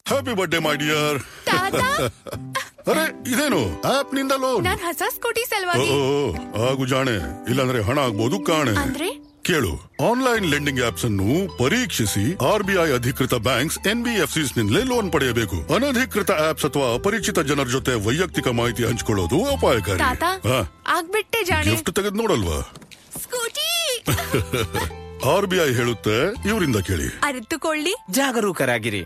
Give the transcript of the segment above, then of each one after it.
Happy birthday my dear ಅರೆ ಇದೇನು app ನಿಂದ ಲೋನ್ ನಾನ್ ಹೊಸ ಸ್ಕೂಟಿ ಸಲುವಾಗಿ ಆಗು ಜಾಣೆ ಇಲ್ಲಾಂದ್ರೆ ಹಣ ಆಗ್ಬೋದು ಕಾಣೆ ಅಂದ್ರೆ ಕೇಳು ಆನ್ಲೈನ್ ಲೆಂಡಿಂಗ್ ಆಪ್ಸ್ ಅನ್ನು ಪರೀಕ್ಷಿಸಿ ಆರ್ಬಿಐ ಅಧಿಕೃತ ಬ್ಯಾಂಕ್ಸ್ ಎನ್ಬಿಎಫ್ಸಿಸ್ ನಿಂದಲೇ ಲೋನ್ ಪಡೆಯಬೇಕು ಅನಧಿಕೃತ ಆಪ್ಸ್ ಅಥವಾ ಅಪರಿಚಿತ ಜನರ ಜೊತೆ ವೈಯಕ್ತಿಕ ಮಾಹಿತಿ ಹಂಚಿಕೊಳ್ಳೋದು ಅಪಾಯಕಾರಿ ತಾತ ಹಾ, ಆಗ್ಬಿಟ್ಟೆ ಜಾಣೆ ಗಿಫ್ಟ್ ತೆಗೆದು ನೋಡಲ್ವಾ ಸ್ಕೂಟಿ ಆರ್ಬಿಐ ಹೇಳುತ್ತೆ ಇವರಿಂದ ಕೇಳಿ ಅರಿತುಕೊಳ್ಳಿ ಜಾಗರೂಕರಾಗಿರಿ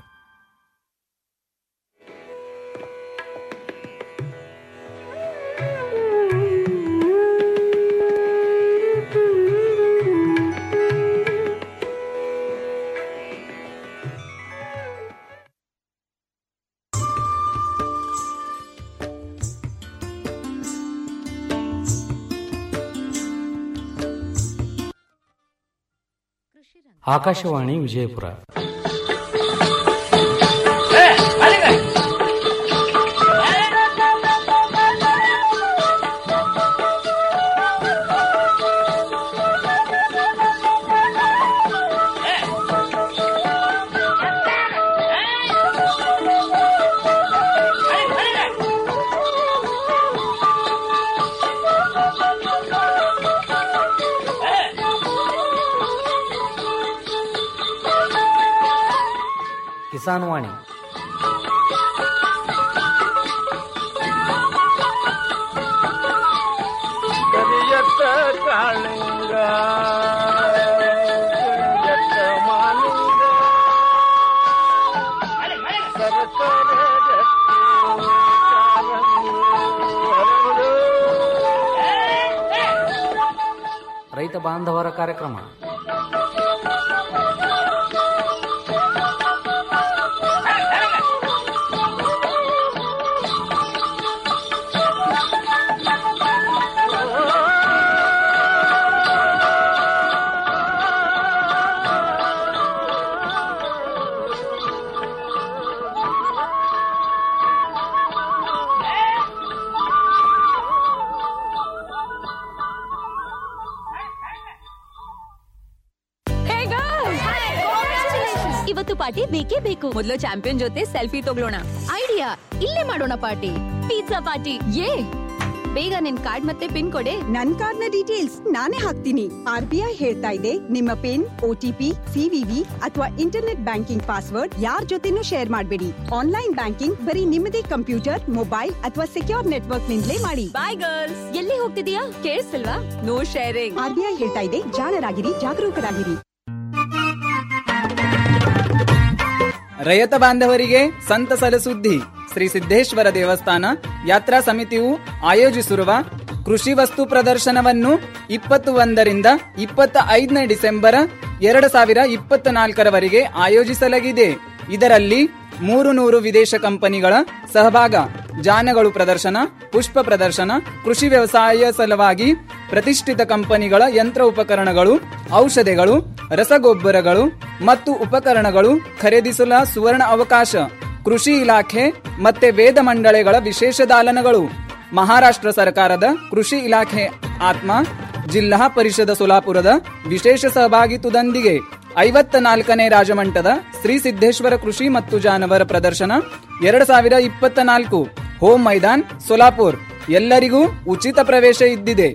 ಆಕಾಶವಾಣಿ ವಿಜಯಪುರ ಕಿಸಾನ್ ವಾಣಿ ಕರಿಯತ್ತ ಕಾಳಿಂಗ ಕರಿಯತ್ತ ಮಾಲಿಂಗ ಸರಸರ ರಕ್ತಿ ಕಾರಂಗಿ ಹರಡು. ರೈತ ಬಾಂಧವರ ಕಾರ್ಯಕ್ರಮ ಇವತ್ತು ಪಾರ್ಟಿ ಬೇಕೇ ಬೇಕು ಮೊದಲು ಚಾಂಪಿಯನ್ ಜೊತೆ ಸೆಲ್ಫಿ ತಗೊಳ್ಳೋಣ ಐಡಿಯಾ ಇಲ್ಲೇ ಮಾಡೋಣ ಪಾರ್ಟಿ ಪಿಜ್ಜಾ ಪಾರ್ಟಿ ಯೇ ಬೇಗ ನಿನ್ ಕಾರ್ಡ್ ಮತ್ತೆ ಪಿನ್ ಕೊಡೆ ನನ್ ಕಾರ್ಡ್ನ ಡೀಟೇಲ್ಸ್ ನಾನೇ ಹಾಕ್ತೀನಿ ಆರ್ ಬಿ ಐ ಹೇಳ್ತಾ ಇದೆ ನಿಮ್ಮ ಪಿನ್ ಓಟಿಪಿ ಸಿವಿವಿ ಅಥವಾ ಇಂಟರ್ನೆಟ್ ಬ್ಯಾಂಕಿಂಗ್ ಪಾಸ್ವರ್ಡ್ ಯಾರ್ ಜೊತೆನೂ ಶೇರ್ ಮಾಡಬೇಡಿ ಆನ್ಲೈನ್ ಬ್ಯಾಂಕಿಂಗ್ ಬರೀ ನಿಮ್ಮದೇ ಕಂಪ್ಯೂಟರ್ ಮೊಬೈಲ್ ಅಥವಾ ಸೆಕ್ಯೂರ್ ನೆಟ್ವರ್ಕ್ ನಿಂದಲೇ ಮಾಡಿ ಬಾಯ್ ಗರ್ಲ್ಸ್ ಎಲ್ಲಿ ಹೋಗ್ತಿದೀಯಾ ಕೇಳಿಸ್ತಿಲ್ವಾ no sharing R B I ಹೇಳ್ತಾ ಇದೆ ಜಾಣರಾಗಿರಿ ಜಾಗರೂಕರಾಗಿರಿ ರೈತ ಬಾಂಧವರಿಗೆ ಸಂತಸದ ಸುದ್ದಿ ಶ್ರೀ ಸಿದ್ದೇಶ್ವರ ದೇವಸ್ಥಾನ ಯಾತ್ರಾ ಸಮಿತಿಯು ಆಯೋಜಿಸಿರುವ ಕೃಷಿ ವಸ್ತು ಪ್ರದರ್ಶನವನ್ನು ಇಪ್ಪತ್ತು ಒಂದರಿಂದ ಇಪ್ಪತ್ತ ಐದನೇ ಡಿಸೆಂಬರ್ ಎರಡು ಸಾವಿರ ಇಪ್ಪತ್ತ ನಾಲ್ಕರವರೆಗೆ ಆಯೋಜಿಸಲಾಗಿದೆ ಇದರಲ್ಲಿ ಮೂರು ನೂರು ವಿದೇಶ ಕಂಪನಿಗಳ ಸಹಭಾಗ ಜಾನಗಳು ಪ್ರದರ್ಶನ ಪುಷ್ಪ ಪ್ರದರ್ಶನ ಕೃಷಿ ವ್ಯವಸಾಯ ಸಲುವಾಗಿ ಪ್ರತಿಷ್ಠಿತ ಕಂಪನಿಗಳ ಯಂತ್ರ ಉಪಕರಣಗಳು ಔಷಧಿಗಳು ರಸಗೊಬ್ಬರಗಳು ಮತ್ತು ಉಪಕರಣಗಳು ಖರೀದಿಸಲು ಸುವರ್ಣ ಅವಕಾಶ ಕೃಷಿ ಇಲಾಖೆ ಮತ್ತೆ ವೇದ ಮಂಡಳಿಗಳ ವಿಶೇಷ ದಾಲನಗಳು ಮಹಾರಾಷ್ಟ್ರ ಸರ್ಕಾರದ ಕೃಷಿ ಇಲಾಖೆ ಆತ್ಮ ಜಿಲ್ಲಾ ಪರಿಷದ ಸೋಲಾಪುರದ ವಿಶೇಷ ಸಹಭಾಗಿತ್ವದೊಂದಿಗೆ ಐವತ್ತ ನಾಲ್ಕನೇ ರಾಜಮಂಟದ ಶ್ರೀ ಸಿದ್ದೇಶ್ವರ ಕೃಷಿ ಮತ್ತು ಜಾನವರ ಪ್ರದರ್ಶನ ಎರಡು ಸಾವಿರ ಇಪ್ಪತ್ತ ನಾಲ್ಕು ಹೋಮ್ ಮೈದಾನ್ ಸೋಲಾಪುರ್ ಎಲ್ಲರಿಗೂ ಉಚಿತ ಪ್ರವೇಶ ಇದ್ದಿದೆ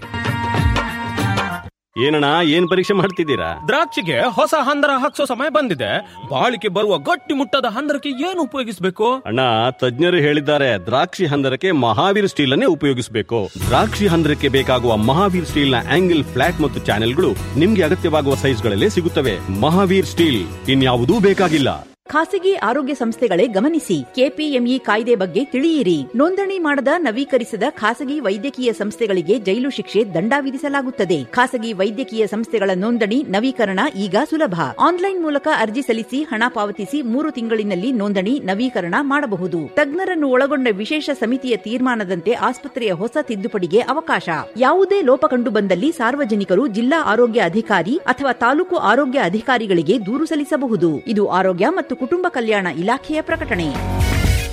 ಏನಣ್ಣ ಏನ್ ಪರೀಕ್ಷೆ ಮಾಡ್ತಿದ್ದೀರಾ ದ್ರಾಕ್ಷಿಗೆ ಹೊಸ ಹಂದರ ಹಾಕ್ಸೋ ಸಮಯ ಬಂದಿದೆ ಬಾಳಿಕೆ ಬರುವ ಗಟ್ಟಿ ಮುಟ್ಟದ ಹಂದರಕ್ಕೆ ಏನು ಉಪಯೋಗಿಸಬೇಕು ಅಣ್ಣ ತಜ್ಞರು ಹೇಳಿದ್ದಾರೆ ದ್ರಾಕ್ಷಿ ಹಂದರಕ್ಕೆ ಮಹಾವೀರ್ ಸ್ಟೀಲ್ ಅನ್ನೇ ಉಪಯೋಗಿಸಬೇಕು ದ್ರಾಕ್ಷಿ ಹಂದರಕ್ಕೆ ಬೇಕಾಗುವ ಮಹಾವೀರ್ ಸ್ಟೀಲ್ ನ ಆಂಗಲ್ ಫ್ಲಾಟ್ ಮತ್ತು ಚಾನೆಲ್ಗಳು ನಿಮ್ಗೆ ಅಗತ್ಯವಾಗುವ ಸೈಜ್ಗಳಲ್ಲಿ ಸಿಗುತ್ತವೆ ಮಹಾವೀರ್ ಸ್ಟೀಲ್ ಇನ್ಯಾವುದೂ ಬೇಕಾಗಿಲ್ಲ ಖಾಸಗಿ ಆರೋಗ್ಯ ಸಂಸ್ಥೆಗಳೇ ಗಮನಿಸಿ ಕೆಪಿಎಂಇ ಕಾಯ್ದೆ ಬಗ್ಗೆ ತಿಳಿಯಿರಿ ನೋಂದಣಿ ಮಾಡದ ನವೀಕರಿಸದ ಖಾಸಗಿ ವೈದ್ಯಕೀಯ ಸಂಸ್ಥೆಗಳಿಗೆ ಜೈಲು ಶಿಕ್ಷೆ ದಂಡ ವಿಧಿಸಲಾಗುತ್ತದೆ ಖಾಸಗಿ ವೈದ್ಯಕೀಯ ಸಂಸ್ಥೆಗಳ ನೋಂದಣಿ ನವೀಕರಣ ಈಗ ಸುಲಭ ಆನ್ಲೈನ್ ಮೂಲಕ ಅರ್ಜಿ ಸಲ್ಲಿಸಿ ಹಣ ಪಾವತಿಸಿ ಮೂರು ತಿಂಗಳಿನಲ್ಲಿ ನೋಂದಣಿ ನವೀಕರಣ ಮಾಡಬಹುದು ತಜ್ಞರನ್ನು ಒಳಗೊಂಡ ವಿಶೇಷ ಸಮಿತಿಯ ತೀರ್ಮಾನದಂತೆ ಆಸ್ಪತ್ರೆಯ ಹೊಸ ತಿದ್ದುಪಡಿಗೆ ಅವಕಾಶ ಯಾವುದೇ ಲೋಪ ಕಂಡು ಬಂದಲ್ಲಿ ಸಾರ್ವಜನಿಕರು ಜಿಲ್ಲಾ ಆರೋಗ್ಯ ಅಧಿಕಾರಿ ಅಥವಾ ತಾಲೂಕು ಆರೋಗ್ಯ ಅಧಿಕಾರಿಗಳಿಗೆ ದೂರು ಸಲ್ಲಿಸಬಹುದು ಇದು ಆರೋಗ್ಯ ಮತ್ತು ಕುಟುಂಬ ಕಲ್ಯಾಣ ಇಲಾಖೆಯ ಪ್ರಕಟಣೆ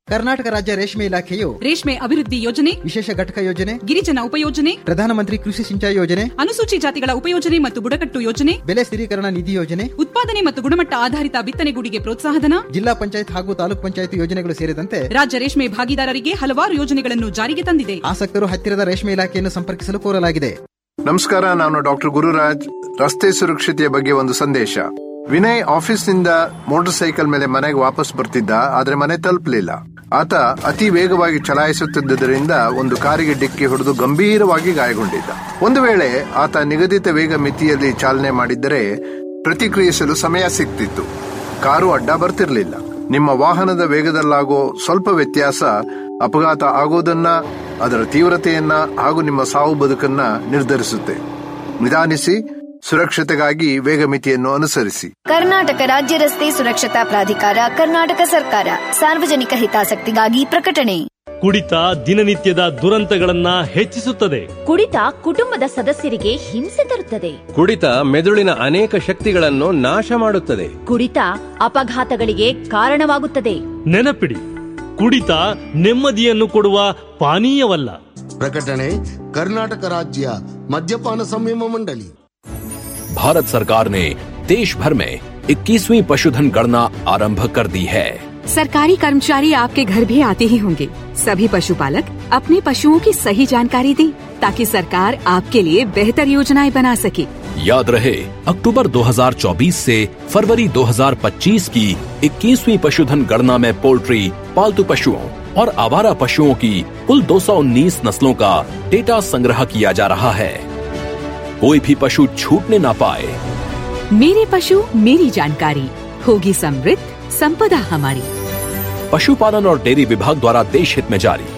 ಕರ್ನಾಟಕ ರಾಜ್ಯ ರೇಷ್ಮೆ ಇಲಾಖೆಯು ರೇಷ್ಮೆ ಅಭಿವೃದ್ಧಿ ಯೋಜನೆ ವಿಶೇಷ ಘಟಕ ಯೋಜನೆ ಗಿರಿಜನ ಉಪಯೋಜನೆ ಪ್ರಧಾನಮಂತ್ರಿ ಕೃಷಿ ಸಿಂಚಾಯಿ ಯೋಜನೆ ಅನುಸೂಚಿ ಜಾತಿಗಳ ಉಪಯೋಜನೆ ಮತ್ತು ಬುಡಕಟ್ಟು ಯೋಜನೆ ಬೆಲೆ ಸ್ಥಿರೀಕರಣ ನಿಧಿ ಯೋಜನೆ ಉತ್ಪಾದನೆ ಮತ್ತು ಗುಣಮಟ್ಟ ಆಧಾರಿತ ಬಿತ್ತನೆಗೂಡಿಗೆ ಪ್ರೋತ್ಸಾಹಧನ ಜಿಲ್ಲಾ ಪಂಚಾಯತ್ ಹಾಗೂ ತಾಲೂಕ್ ಪಂಚಾಯತ್ ಯೋಜನೆಗಳು ಸೇರಿದಂತೆ ರಾಜ್ಯ ರೇಷ್ಮೆ ಭಾಗಿದಾರರಿಗೆ ಹಲವಾರು ಯೋಜನೆಗಳನ್ನು ಜಾರಿಗೆ ತಂದಿದೆ ಆಸಕ್ತರು ಹತ್ತಿರದ ರೇಷ್ಮೆ ಇಲಾಖೆಯನ್ನು ಸಂಪರ್ಕಿಸಲು ಕೋರಲಾಗಿದೆ ನಮಸ್ಕಾರ ನಾನು ಡಾಕ್ಟರ್ ಗುರುರಾಜ್ ರಸ್ತೆ ಸುರಕ್ಷತೆಯ ಬಗ್ಗೆ ಒಂದು ಸಂದೇಶ ವಿನಯ್ ಆಫೀಸ್ನಿಂದ ಮೋಟಾರ್ ಸೈಕಲ್ ಮೇಲೆ ಮನೆಗೆ ವಾಪಸ್ ಬರ್ತಿದ್ದ ಆದ್ರೆ ಮನೆ ತಲುಪಲಿಲ್ಲ ಆತ ಅತಿ ವೇಗವಾಗಿ ಚಲಾಯಿಸುತ್ತಿದ್ದರಿಂದ ಒಂದು ಕಾರಿಗೆ ಡಿಕ್ಕಿ ಹೊಡೆದು ಗಂಭೀರವಾಗಿ ಗಾಯಗೊಂಡಿದ್ದ ಒಂದು ವೇಳೆ ಆತ ನಿಗದಿತ ವೇಗ ಮಿತಿಯಲ್ಲಿ ಚಾಲನೆ ಮಾಡಿದ್ದರೆ ಪ್ರತಿಕ್ರಿಯಿಸಲು ಸಮಯ ಸಿಗ್ತಿತ್ತು ಕಾರು ಅಡ್ಡ ಬರ್ತಿರ್ಲಿಲ್ಲ ನಿಮ್ಮ ವಾಹನದ ವೇಗದಲ್ಲಾಗೋ ಸ್ವಲ್ಪ ವ್ಯತ್ಯಾಸ ಅಪಘಾತ ಆಗೋದನ್ನ ಅದರ ತೀವ್ರತೆಯನ್ನ ಹಾಗೂ ನಿಮ್ಮ ಸಾವು ಬದುಕನ್ನ ನಿರ್ಧರಿಸುತ್ತೆ ನಿಧಾನಿಸಿ ಸುರಕ್ಷತೆಗಾಗಿ ವೇಗ ಮಿತಿಯನ್ನು ಅನುಸರಿಸಿ ಕರ್ನಾಟಕ ರಾಜ್ಯ ರಸ್ತೆ ಸುರಕ್ಷತಾ ಪ್ರಾಧಿಕಾರ ಕರ್ನಾಟಕ ಸರ್ಕಾರ ಸಾರ್ವಜನಿಕ ಹಿತಾಸಕ್ತಿಗಾಗಿ ಪ್ರಕಟಣೆ ಕುಡಿತ ದಿನನಿತ್ಯದ ದುರಂತಗಳನ್ನ ಹೆಚ್ಚಿಸುತ್ತದೆ ಕುಡಿತ ಕುಟುಂಬದ ಸದಸ್ಯರಿಗೆ ಹಿಂಸೆ ತರುತ್ತದೆ ಕುಡಿತ ಮೆದುಳಿನ ಅನೇಕ ಶಕ್ತಿಗಳನ್ನು ನಾಶ ಮಾಡುತ್ತದೆ ಕುಡಿತ ಅಪಘಾತಗಳಿಗೆ ಕಾರಣವಾಗುತ್ತದೆ ನೆನಪಿಡಿ ಕುಡಿತ ನೆಮ್ಮದಿಯನ್ನು ಕೊಡುವ ಪಾನೀಯವಲ್ಲ ಪ್ರಕಟಣೆ ಕರ್ನಾಟಕ ರಾಜ್ಯ ಮದ್ಯಪಾನ ಸಂಯಮ ಮಂಡಳಿ भारत सरकार ने देश भर में 21वीं पशुधन गणना आरंभ कर दी है सरकारी कर्मचारी आपके घर भी आते ही होंगे सभी पशुपालक अपने पशुओं की सही जानकारी दें ताकि सरकार आपके लिए बेहतर योजनाएं बना सके याद रहे अक्टूबर 2024 से फरवरी 2025 की 21वीं पशुधन गणना में पोल्ट्री पालतू पशुओं और आवारा पशुओं की कुल 219 नस्लों का डेटा संग्रह किया जा रहा है कोई भी पशु छूटने ना पाए मेरे पशु मेरी जानकारी होगी समृद्ध संपदा हमारी पशुपालन और डेयरी विभाग द्वारा देश हित में जारी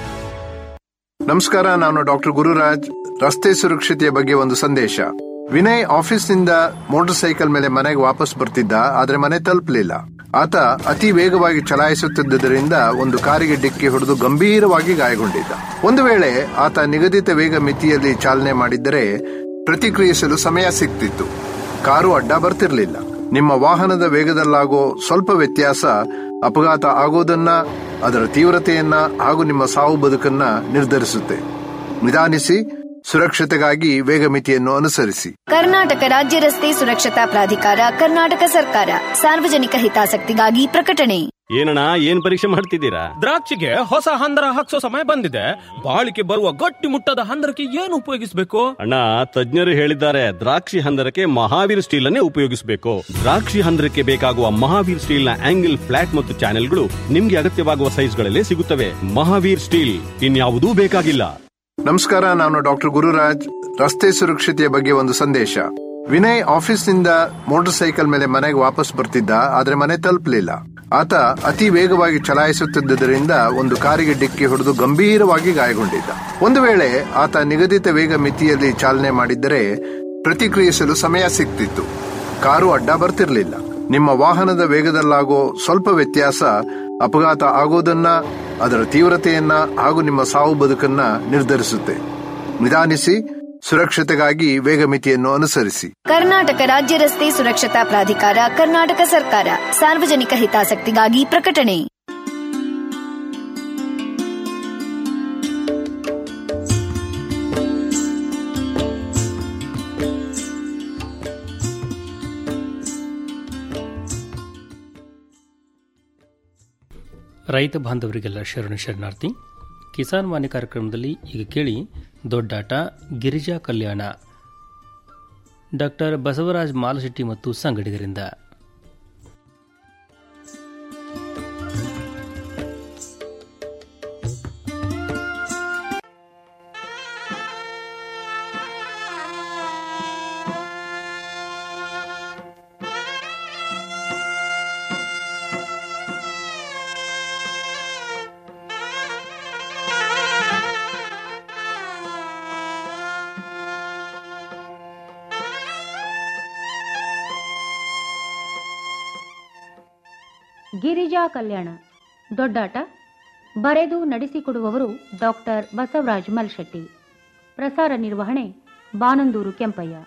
ನಮಸ್ಕಾರ ನಾನು ಡಾಕ್ಟರ್ ಗುರುರಾಜ್ ರಸ್ತೆ ಸುರಕ್ಷತೆಯ ಬಗ್ಗೆ ಒಂದು ಸಂದೇಶ ವಿನಯ್ ಆಫೀಸ್ನಿಂದ ಮೋಟಾರ್ ಸೈಕಲ್ ಮೇಲೆ ಮನೆಗೆ ವಾಪಸ್ ಬರ್ತಿದ್ದ ಆದ್ರೆ ಮನೆ ತಲುಪಲಿಲ್ಲ ಆತ ಅತಿ ವೇಗವಾಗಿ ಚಲಾಯಿಸುತ್ತಿದ್ದರಿಂದ ಒಂದು ಕಾರಿಗೆ ಡಿಕ್ಕಿ ಹೊಡೆದು ಗಂಭೀರವಾಗಿ ಗಾಯಗೊಂಡಿದ್ದ ಒಂದು ವೇಳೆ ಆತ ನಿಗದಿತ ವೇಗ ಮಿತಿಯಲ್ಲಿ ಚಾಲನೆ ಮಾಡಿದ್ದರೆ ಪ್ರತಿಕ್ರಿಯಿಸಲು ಸಮಯ ಸಿಗ್ತಿತ್ತು ಕಾರು ಅಡ್ಡ ಬರ್ತಿರ್ಲಿಲ್ಲ ನಿಮ್ಮ ವಾಹನದ ವೇಗದಲ್ಲಾಗೋ ಸ್ವಲ್ಪ ವ್ಯತ್ಯಾಸ ಅಪಘಾತ ಆಗೋದನ್ನ ಅದರ ತೀವ್ರತೆಯನ್ನ ಹಾಗೂ ನಿಮ್ಮ ಸಾವು ಬದುಕನ್ನ ನಿರ್ಧರಿಸುತ್ತೆ ನಿಧಾನಿಸಿ ಸುರಕ್ಷತೆಗಾಗಿ ವೇಗ ಮಿತಿಯನ್ನು ಅನುಸರಿಸಿ ಕರ್ನಾಟಕ ರಾಜ್ಯ ರಸ್ತೆ ಸುರಕ್ಷತಾ ಪ್ರಾಧಿಕಾರ ಕರ್ನಾಟಕ ಸರ್ಕಾರ ಸಾರ್ವಜನಿಕ ಹಿತಾಸಕ್ತಿಗಾಗಿ ಪ್ರಕಟಣೆ ಏನಣ್ಣ ಏನ್ ಪರೀಕ್ಷೆ ಮಾಡ್ತಿದ್ದೀರಾ ದ್ರಾಕ್ಷಿಗೆ ಹೊಸ ಹಂದರ ಹಾಕ್ಸೋ ಸಮಯ ಬಂದಿದೆ ಬಾಳಿಕೆ ಬರುವ ಗಟ್ಟಿ ಮುಟ್ಟದ ಹಂದರಕ್ಕೆ ಏನು ಉಪಯೋಗಿಸಬೇಕು ಅಣ್ಣ ತಜ್ಞರು ಹೇಳಿದ್ದಾರೆ ದ್ರಾಕ್ಷಿ ಹಂದರಕ್ಕೆ ಮಹಾವೀರ್ ಸ್ಟೀಲ್ ಅನ್ನೇ ಉಪಯೋಗಿಸಬೇಕು ದ್ರಾಕ್ಷಿ ಹಂದರಕ್ಕೆ ಬೇಕಾಗುವ ಮಹಾವೀರ್ ಸ್ಟೀಲ್ ನ ಆಂಗಲ್ ಫ್ಲಾಟ್ ಮತ್ತು ಚಾನೆಲ್ಗಳು ನಿಮ್ಗೆ ಅಗತ್ಯವಾಗುವ ಸೈಜ್ಗಳಲ್ಲೇ ಸಿಗುತ್ತವೆ ಮಹಾವೀರ್ ಸ್ಟೀಲ್ ಇನ್ಯಾವುದೂ ಬೇಕಾಗಿಲ್ಲ ನಮಸ್ಕಾರ ನಾನು ಡಾಕ್ಟರ್ ಗುರುರಾಜ್ ರಸ್ತೆ ಸುರಕ್ಷತೆಯ ಬಗ್ಗೆ ಒಂದು ಸಂದೇಶ ವಿನಯ್ ಆಫೀಸ್ನಿಂದ ಮೋಟಾರ್ ಸೈಕಲ್ ಮೇಲೆ ಮನೆಗೆ ವಾಪಸ್ ಬರ್ತಿದ್ದ ಆದ್ರೆ ಮನೆ ತಲುಪಲಿಲ್ಲ ಆತ ಅತಿ ವೇಗವಾಗಿ ಚಲಾಯಿಸುತ್ತಿದ್ದರಿಂದ ಒಂದು ಕಾರಿಗೆ ಡಿಕ್ಕಿ ಹೊಡೆದು ಗಂಭೀರವಾಗಿ ಗಾಯಗೊಂಡಿದ್ದ ಒಂದು ವೇಳೆ ಆತ ನಿಗದಿತ ವೇಗ ಮಿತಿಯಲ್ಲಿ ಚಾಲನೆ ಮಾಡಿದ್ದರೆ ಪ್ರತಿಕ್ರಿಯಿಸಲು ಸಮಯ ಸಿಗ್ತಿತ್ತು ಕಾರು ಅಡ್ಡ ಬರ್ತಿರ್ಲಿಲ್ಲ ನಿಮ್ಮ ವಾಹನದ ವೇಗದಲ್ಲಾಗೋ ಸ್ವಲ್ಪ ವ್ಯತ್ಯಾಸ ಅಪಘಾತ ಆಗೋದನ್ನ ಅದರ ತೀವ್ರತೆಯನ್ನ ಹಾಗೂ ನಿಮ್ಮ ಸಾವು ಬದುಕನ್ನ ನಿರ್ಧರಿಸುತ್ತೆ ನಿಧಾನಿಸಿ ಸುರಕ್ಷತೆಗಾಗಿ ವೇಗ ಮಿತಿಯನ್ನು ಅನುಸರಿಸಿ ಕರ್ನಾಟಕ ರಾಜ್ಯ ರಸ್ತೆ ಸುರಕ್ಷತಾ ಪ್ರಾಧಿಕಾರ ಕರ್ನಾಟಕ ಸರ್ಕಾರ ಸಾರ್ವಜನಿಕ ಹಿತಾಸಕ್ತಿಗಾಗಿ ಪ್ರಕಟಣೆ ರೈತ ಬಾಂಧವರಿಗೆಲ್ಲ ಶರಣ ಶರಣಾರ್ಥಿ ಕಿಸಾನ್ ವಾಣಿ ಕಾರ್ಯಕ್ರಮದಲ್ಲಿ ಈಗ ಕೇಳಿ ದೊಡ್ಡಾಟ ಗಿರಿಜಾ ಕಲ್ಯಾಣ ಡಾಕ್ಟರ್ ಬಸವರಾಜ್ ಮಾಲಶೆಟ್ಟಿ ಮತ್ತು ಸಂಗಡಿಗರಿಂದ ಗಿರಿಜಾ ಕಲ್ಯಾಣ ದೊಡ್ಡಾಟ ಬರೆದು ನಡೆಸಿಕೊಡುವವರು ಡಾಕ್ಟರ್ ಬಸವರಾಜ್ ಮಲ್ಶೆಟ್ಟಿ ಪ್ರಸಾರ ನಿರ್ವಹಣೆ ಬಾನಂದೂರು ಕೆಂಪಯ್ಯ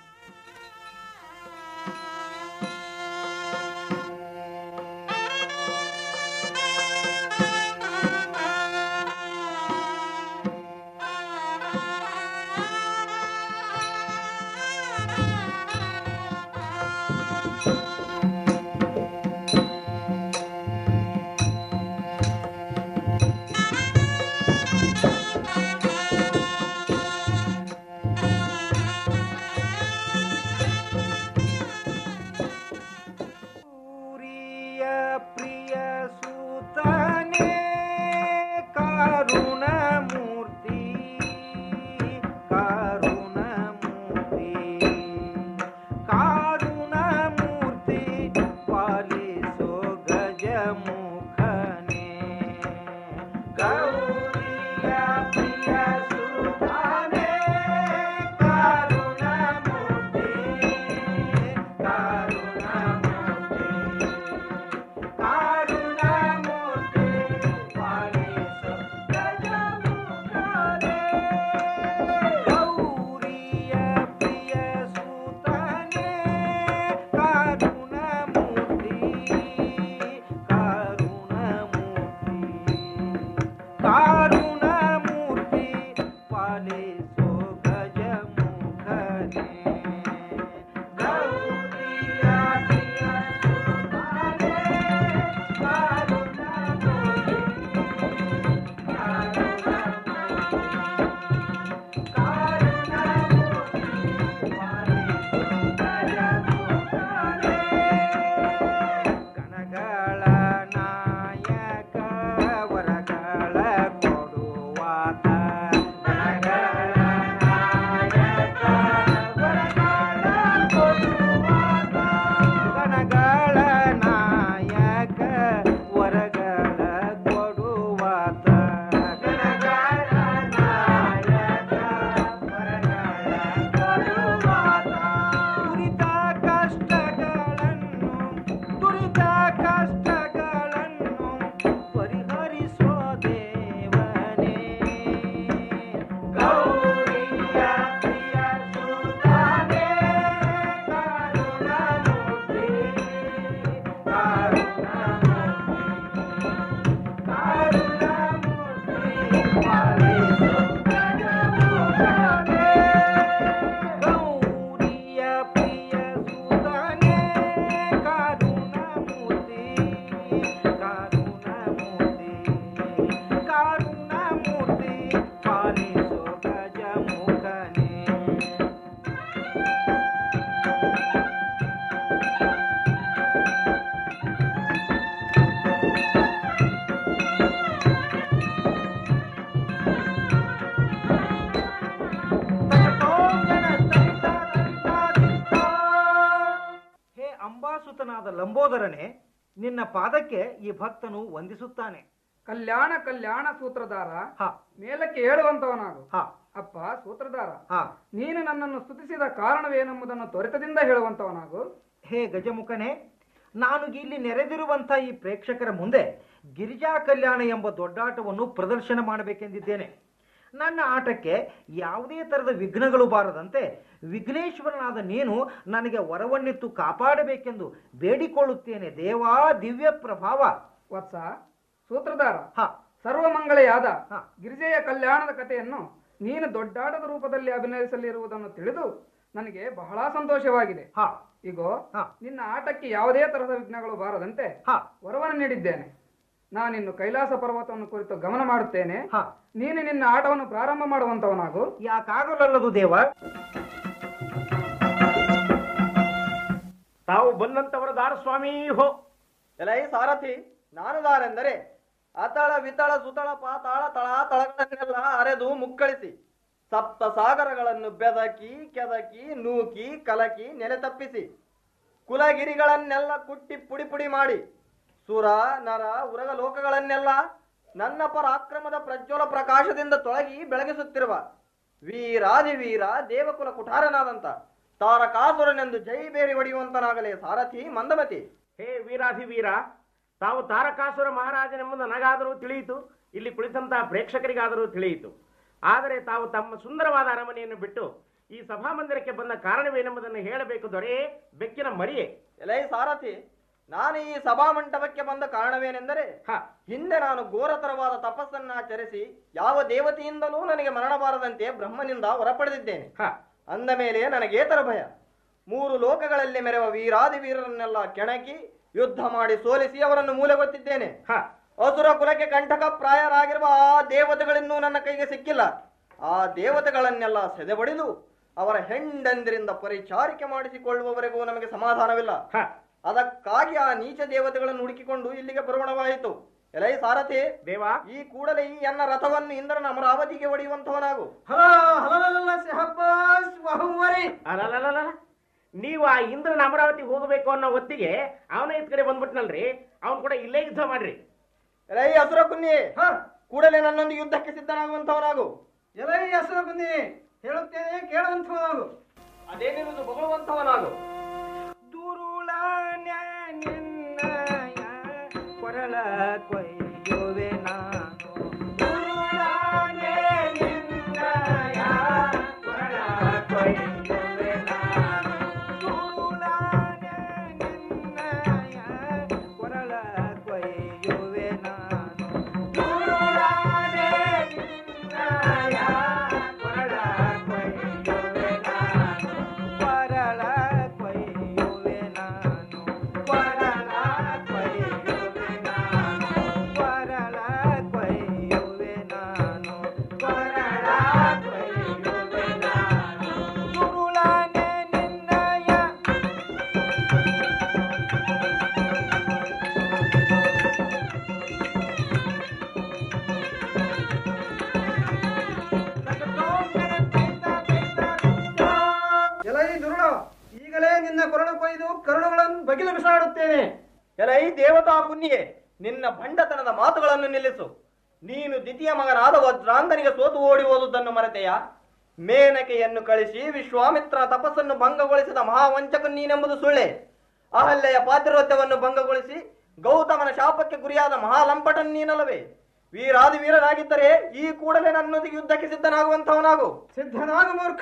ವಿಘ್ನೇಶ್ವರನಾದ ಲಂಬೋದರನೇ ನಿನ್ನ ಪಾದಕ್ಕೆ ಈ ಭಕ್ತನು ವಂದಿಸುತ್ತಾನೆ ಕಲ್ಯಾಣ ಕಲ್ಯಾಣ ಸೂತ್ರಧಾರ ಹ. ಮೇಲಕ್ಕೆ ಹೇಳುವಂತವನಾಗು ಹ. ಅಪ್ಪ ಸೂತ್ರಧಾರ ಹ. ನೀನು ನನ್ನನ್ನು ಸ್ತುತಿಸಿದ ಕಾರಣವೇನೆಂಬುದನ್ನು ತ್ವರಿತದಿಂದ ಹೇಳುವಂತವನಾಗು ಹೇ ಗಜಮುಖನೇ ನಾನು ಇಲ್ಲಿ ನೆರೆದಿರುವಂಥ ಈ ಪ್ರೇಕ್ಷಕರ ಮುಂದೆ ಗಿರಿಜಾ ಕಲ್ಯಾಣ ಎಂಬ ದೊಡ್ಡಾಟವನ್ನು ಪ್ರದರ್ಶನ ಮಾಡಬೇಕೆಂದಿದ್ದೇನೆ ನನ್ನ ಆಟಕ್ಕೆ ಯಾವುದೇ ಥರದ ವಿಘ್ನಗಳು ಬಾರದಂತೆ ವಿಘ್ನೇಶ್ವರನಾದ ನೀನು ನನಗೆ ವರವನ್ನಿತ್ತು ಕಾಪಾಡಬೇಕೆಂದು ಬೇಡಿಕೊಳ್ಳುತ್ತೇನೆ ದೇವಾ ದಿವ್ಯ ಪ್ರಭಾವ ವತ್ಸ ಸೂತ್ರಧಾರ ಹ. ಸರ್ವಮಂಗಳೆಯಾದ ಹ. ಗಿರಿಜೆಯ ಕಲ್ಯಾಣದ ಕಥೆಯನ್ನು ನೀನು ದೊಡ್ಡಾಟದ ರೂಪದಲ್ಲಿ ಅಭಿನಯಿಸಲಿರುವುದನ್ನು ತಿಳಿದು ನನಗೆ ಬಹಳ ಸಂತೋಷವಾಗಿದೆ ಹ. ಈಗೋ ಹ. ನಿನ್ನ ಆಟಕ್ಕೆ ಯಾವುದೇ ತರಹದ ವಿಘ್ನಗಳು ಬಾರದಂತೆ ಹ. ವರವನ್ನು ನೀಡಿದ್ದೇನೆ ನಾನಿನ್ನು ಕೈಲಾಸ ಪರ್ವತವನ್ನು ಕುರಿತು ಗಮನ ಮಾಡುತ್ತೇನೆ ಹ. ನೀನು ನಿನ್ನ ಆಟವನ್ನು ಪ್ರಾರಂಭ ಮಾಡುವಂತವನಾಗು ಯಾಕಾಗಲಲ್ಲದು ದೇವ ತಾವು ಬಂದಂತವರ ದಾರ ಸ್ವಾಮಿ ಹೋ ಎಲೈ ಸಾರಥಿ ನಾನು ದಾರೆಂದರೆ ಅತಳ ವಿತಳ ಸುತಳ ಪಾತಾಳ ತಳ ತಳಗಳನ್ನೆಲ್ಲ ಅರೆದು ಮುಕ್ಕಳಿಸಿ ಸಪ್ತ ಸಾಗರಗಳನ್ನು ಬೆದಕಿ ಕೆದಕಿ ನೂಕಿ ಕಲಕಿ ನೆಲೆ ತಪ್ಪಿಸಿ ಕುಲಗಿರಿಗಳನ್ನೆಲ್ಲ ಕುಟ್ಟಿ ಪುಡಿ ಪುಡಿ ಮಾಡಿ ಸುರ ನರ ಉರಗ ಲೋಕಗಳನ್ನೆಲ್ಲ ನನ್ನ ಪರಾಕ್ರಮದ ಪ್ರಜ್ವಲ ಪ್ರಕಾಶದಿಂದ ತೊಳಗಿ ಬೆಳಗಿಸುತ್ತಿರುವ ವೀರಾದಿವೀರ ದೇವಕುಲ ಕುಠಾರನಾದಂತ ತಾರಕಾಸುರನೆಂದು ಜೈ ಬೇರಿ ಹೊಡೆಯುವಂತನಾಗಲೇ ಸಾರಥಿ ಮಂದಮತಿ ಹೇ ವೀರಾಧಿವೀರ ತಾವು ತಾರಕಾಸುರ ಮಹಾರಾಜನೆಂಬುದು ನನಗಾದರೂ ತಿಳಿಯಿತು ಇಲ್ಲಿ ಕುಳಿತಂತಹ ಪ್ರೇಕ್ಷಕರಿಗಾದರೂ ತಿಳಿಯಿತು ಆದರೆ ತಾವು ತಮ್ಮ ಸುಂದರವಾದ ಅರಮನೆಯನ್ನು ಬಿಟ್ಟು ಈ ಸಭಾಮಂದಿರಕ್ಕೆ ಬಂದ ಕಾರಣವೇನೆಂಬುದನ್ನು ಹೇಳಬೇಕು ದೊರೆ ಬೆಕ್ಕಿನ ಮರಿಯೇ ಎಲೈ ಸಾರಥಿ ನಾನು ಈ ಸಭಾಮಂಟಪಕ್ಕೆ ಬಂದ ಕಾರಣವೇನೆಂದರೆ ಹಿಂದೆ ನಾನು ಘೋರತರವಾದ ತಪಸ್ಸನ್ನಾಚರಿಸಿ ಯಾವ ದೇವತೆಯಿಂದಲೂ ನನಗೆ ಮರಣ ಬಾರದಂತೆ ಬ್ರಹ್ಮನಿಂದ ಹೊರಪಡೆದಿದ್ದೇನೆ ಅಂದ ಮೇಲೆ ನನಗೇತರ ಭಯ ಮೂರು ಲೋಕಗಳಲ್ಲಿ ಮೆರೆವ ವೀರಾದಿ ವೀರರನ್ನೆಲ್ಲ ಕೆಣಕಿ ಯುದ್ಧ ಮಾಡಿ ಸೋಲಿಸಿ ಅವರನ್ನು ಮೂಲೆಗೊತ್ತಿದ್ದೇನೆ ಅಸುರ ಕುಲಕ್ಕೆ ಕಂಟಕ ಪ್ರಾಯರಾಗಿರುವ ಆ ದೇವತೆಗಳಿನ್ನೂ ನನ್ನ ಕೈಗೆ ಸಿಕ್ಕಿಲ್ಲ ಆ ದೇವತೆಗಳನ್ನೆಲ್ಲ ಸೆದೆಬಡಿದು ಅವರ ಹೆಂಡಂದಿರಿಂದ ಪರಿಚಾರಿಕೆ ಮಾಡಿಸಿಕೊಳ್ಳುವವರೆಗೂ ನಮಗೆ ಸಮಾಧಾನವಿಲ್ಲ ಅದಕ್ಕಾಗಿ ಆ ನೀಚ ದೇವತೆಗಳನ್ನು ಹುಡುಕಿಕೊಂಡು ಇಲ್ಲಿಗೆ ಬರುವಣವಾಯಿತು ಎಲೈ ಸಾರಥಿ ದೇವಾ ಈ ಕೂಡಲೇ ಈ ಎನ್ನ ರಥವನ್ನು ಇಂದ್ರನ ಅಮರಾವತಿಗೆ ಒಡೆಯುವಂತವನಾಗು ಅಲಲಲಲ. ನೀವು ಆ ಇಂದ್ರನ ಅಮರಾವತಿ ಹೋಗಬೇಕು ಅನ್ನೋ ಹೊತ್ತಿಗೆ ಅವನ ಇತ್ ಕಡೆ ಬಂದ್ಬಿಟ್ನಲ್ರಿ ಅವನ್ ಕೂಡ ಇಲ್ಲೇ ಯುದ್ಧ ಮಾಡ್ರಿ ಎಲೈ ಅಸುರ ಕುನ್ನಿ ಕೂಡಲೇ ನನ್ನೊಂದಿಗೆ ಯುದ್ಧಕ್ಕೆ ಸಿದ್ಧನಾಗುವಂತವನಾಗು ಎಲೈ ಹೆಸರು ಬನ್ನಿ ಹೇಳುತ್ತೇನೆ ಕೇಳುವಂಥವನಾಗು ಅದೇನಿರುವುದು ಬಗಳುವಂತವನಾಗು ಕೊರಳ ಕೊಯ್ಯುವೆ ನಾನು ಕೊರಳ ಕೊಯ್ಯುವೆ ನಾನು ಕೊರಳ ಕೊಯ್ಯುವೆ ನಾನು ಕೊರಳ ಕೊಯ್ಯುವೆ ನಾನು ಕೊರಳ ಕೊಯ್ಯುವೆ ನಾನು ಕೊರಳ ಕೊಯ್ಯುವೆ ನಾನು ದುರುಳನೆ ನಿನ್ನಯ ಎಲೈ ದುರುಳ ಈಗಲೇ ನಿನ್ನ ಕೊರಳು ಕೊಯ್ದು ಕರುಳುಗಳನ್ನು ಬಗಿಲು ಬಿಸಾಡುತ್ತೇನೆ ಎಲೈ ದೇವತಾ ಪುಣ್ಯೆ ನಿನ್ನ ಭಂಡತನದ ಮಾತುಗಳನ್ನು ನಿಲ್ಲಿಸು ನೀನು ದ್ವಿತೀಯ ಮಗನಾದ ವಜ್ರಾಂಗನಿಗೆ ಸೋತು ಓಡಿ ಹೋದುದನ್ನು ಮರೆತೆಯ ಮೇನಕೆಯನ್ನು ಕಳಿಸಿ ವಿಶ್ವಾಮಿತ್ರನ ತಪಸ್ಸನ್ನು ಭಂಗಗೊಳಿಸಿದ ಮಹಾವಂಚಕ ನೀನೆಂಬುದು ಸುಳ್ಳೆ ಅಹಲ್ಯೆಯ ಪಾತಿರೋತ್ಯವನ್ನು ಭಂಗಗೊಳಿಸಿ ಗೌತಮನ ಶಾಪಕ್ಕೆ ಗುರಿಯಾದ ಮಹಾಲಂಪಟನ್ ನೀನಲ್ಲವೇ ವೀರಾದಿ ವೀರನಾಗಿದ್ದರೆ ಈ ಕೂಡಲೇ ನನ್ನೊಂದಿಗೆ ಯುದ್ಧಕ್ಕೆ ಸಿದ್ಧನಾಗುವಂತವನಾಗು ಸಿದ್ಧನಾಗು ಮೂರ್ಖ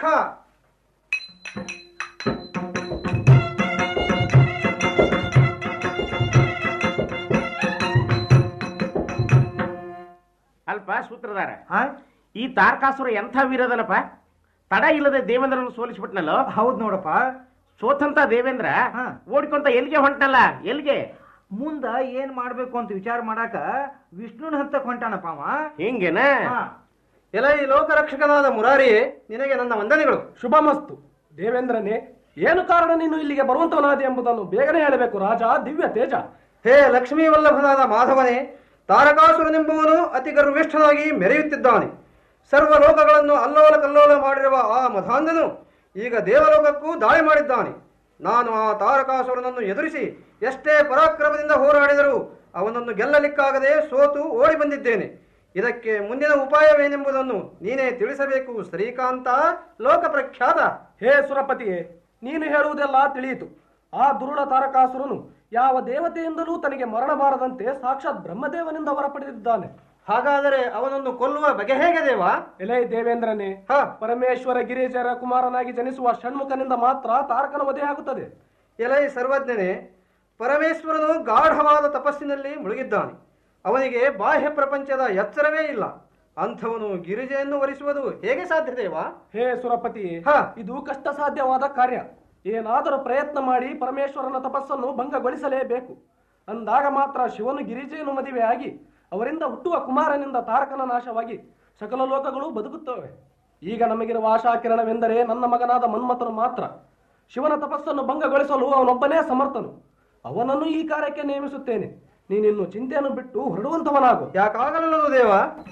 ಅಲ್ಪ ಸೂತ್ರಧಾರ ಈ ತಾರಕಾಸುರ ಎಂಥ ವೀರದನಪ್ಪ ತಡ ಇಲ್ಲದೆ ದೇವೇಂದ್ರನ ಸೋಲಿಸ್ಬಿಟ್ನಲ್ಲ ಹೌದ್ ನೋಡಪ್ಪ ಸೋತಂತ ದೇವೇಂದ್ರ ಓಡ್ಕೊಂತ ಎಲ್ಲಿಗೆ ಹೊಂಟನಲ್ಲ ಎಲ್ಲಿಗೆ ಮುಂದ ಏನ್ ಮಾಡ್ಬೇಕು ಅಂತ ವಿಚಾರ ಮಾಡಾಕ ವಿಷ್ಣುನ ಹತ್ತಕ್ ಹೊಂಟಾನಪ್ಪ ಅವ ಹಿಂಗೇನ ಎಲೈ ಲೋಕರಕ್ಷಕನಾದ ಮುರಾರಿ ನಿನಗೆ ನನ್ನ ವಂದನೆಗಳು ಶುಭಮಸ್ತು ದೇವೇಂದ್ರನೇ ಏನು ಕಾರಣ ನೀನು ಇಲ್ಲಿಗೆ ಬರುವಂತವನಾದೆ ಎಂಬುದನ್ನು ಬೇಗನೆ ಹೇಳಬೇಕು ರಾಜ ದಿವ್ಯ ತೇಜ ಹೇ ಲಕ್ಷ್ಮೀ ವಲ್ಲಭನಾದ ಮಾಧವನೇ ತಾರಕಾಸುರನೆಂಬುವನು ಅತಿ ಗರ್ವಿಷ್ಠನಾಗಿ ಮೆರೆಯುತ್ತಿದ್ದಾನೆ ಸರ್ವ ಲೋಕಗಳನ್ನು ಅಲ್ಲೋಲ ಕಲ್ಲೋಲ ಮಾಡಿರುವ ಆ ಮಧಾಂಧನು ಈಗ ದೇವಲೋಕಕ್ಕೂ ದಾಳಿ ಮಾಡಿದ್ದಾನೆ ನಾನು ಆ ತಾರಕಾಸುರನನ್ನು ಎದುರಿಸಿ ಎಷ್ಟೇ ಪರಾಕ್ರಮದಿಂದ ಹೋರಾಡಿದರೂ ಅವನನ್ನು ಗೆಲ್ಲಲಿಕ್ಕಾಗದೆ ಸೋತು ಓಡಿ ಬಂದಿದ್ದೇನೆ ಇದಕ್ಕೆ ಮುಂದಿನ ಉಪಾಯವೇನೆಂಬುದನ್ನು ನೀನೇ ತಿಳಿಸಬೇಕು ಶ್ರೀಕಾಂತ ಲೋಕ ಪ್ರಖ್ಯಾತ ಹೇ ಸುರಪತಿಯೇ ನೀನು ಹೇಳುವುದೆಲ್ಲ ತಿಳಿಯಿತು ಆ ದುರುಳ ತಾರಕಾಸುರನು ಯಾವ ದೇವತೆಯಿಂದಲೂ ತನಗೆ ಮರಣ ಬಾರದಂತೆ ಸಾಕ್ಷಾತ್ ಬ್ರಹ್ಮದೇವನಿಂದ ಹೊರಪಡೆದಿದ್ದಾನೆ ಹಾಗಾದರೆ ಅವನನ್ನು ಕೊಲ್ಲುವ ಬಗೆ ಹೇಗೆ ದೇವ ಎಲೈ ದೇವೇಂದ್ರನೇ ಪರಮೇಶ್ವರ ಗಿರಿಜರ ಕುಮಾರನಾಗಿ ಜನಿಸುವ ಷಣ್ಮುಖನಿಂದ ಮಾತ್ರ ತಾರಕನ ವಧೆಯಾಗುತ್ತದೆ ಎಲೈ ಸರ್ವಜ್ಞನೇ ಪರಮೇಶ್ವರನು ಗಾಢವಾದ ತಪಸ್ಸಿನಲ್ಲಿ ಮುಳುಗಿದ್ದಾನೆ ಅವನಿಗೆ ಬಾಹ್ಯ ಪ್ರಪಂಚದ ಎಚ್ಚರವೇ ಇಲ್ಲ ಅಂಥವನು ಗಿರಿಜೆಯನ್ನು ವರಿಸುವುದು ಹೇಗೆ ಸಾಧ್ಯ ದೇವ ಹೇ ಸುರಪತಿ ಇದು ಕಷ್ಟ ಸಾಧ್ಯವಾದ ಕಾರ್ಯ ಏನಾದರೂ ಪ್ರಯತ್ನ ಮಾಡಿ ಪರಮೇಶ್ವರನ ತಪಸ್ಸನ್ನು ಭಂಗಗೊಳಿಸಲೇಬೇಕು ಅಂದಾಗ ಮಾತ್ರ ಶಿವನು ಗಿರಿಜೆಯನ್ನು ಮದುವೆಯಾಗಿ ಅವರಿಂದ ಹುಟ್ಟುವ ಕುಮಾರನಿಂದ ತಾರಕನ ನಾಶವಾಗಿ ಸಕಲ ಲೋಕಗಳು ಬದುಕುತ್ತವೆ ಈಗ ನಮಗಿರುವ ಆಶಾಕಿರಣವೆಂದರೆ ನನ್ನ ಮಗನಾದ ಮನ್ಮಥನು ಮಾತ್ರ ಶಿವನ ತಪಸ್ಸನ್ನು ಭಂಗಗೊಳಿಸಲು ಅವನೊಬ್ಬನೇ ಸಮರ್ಥನು ಅವನನ್ನು ಈ ಕಾರ್ಯಕ್ಕೆ ನೇಮಿಸುತ್ತೇನೆ ನೀನಿನ್ನು ಚಿಂತೆಯನ್ನು ಬಿಟ್ಟು ಹೊರಡುವಂತವನಾಗು ಯಾಕಾಗಲಲ್ಲದು ದೇವ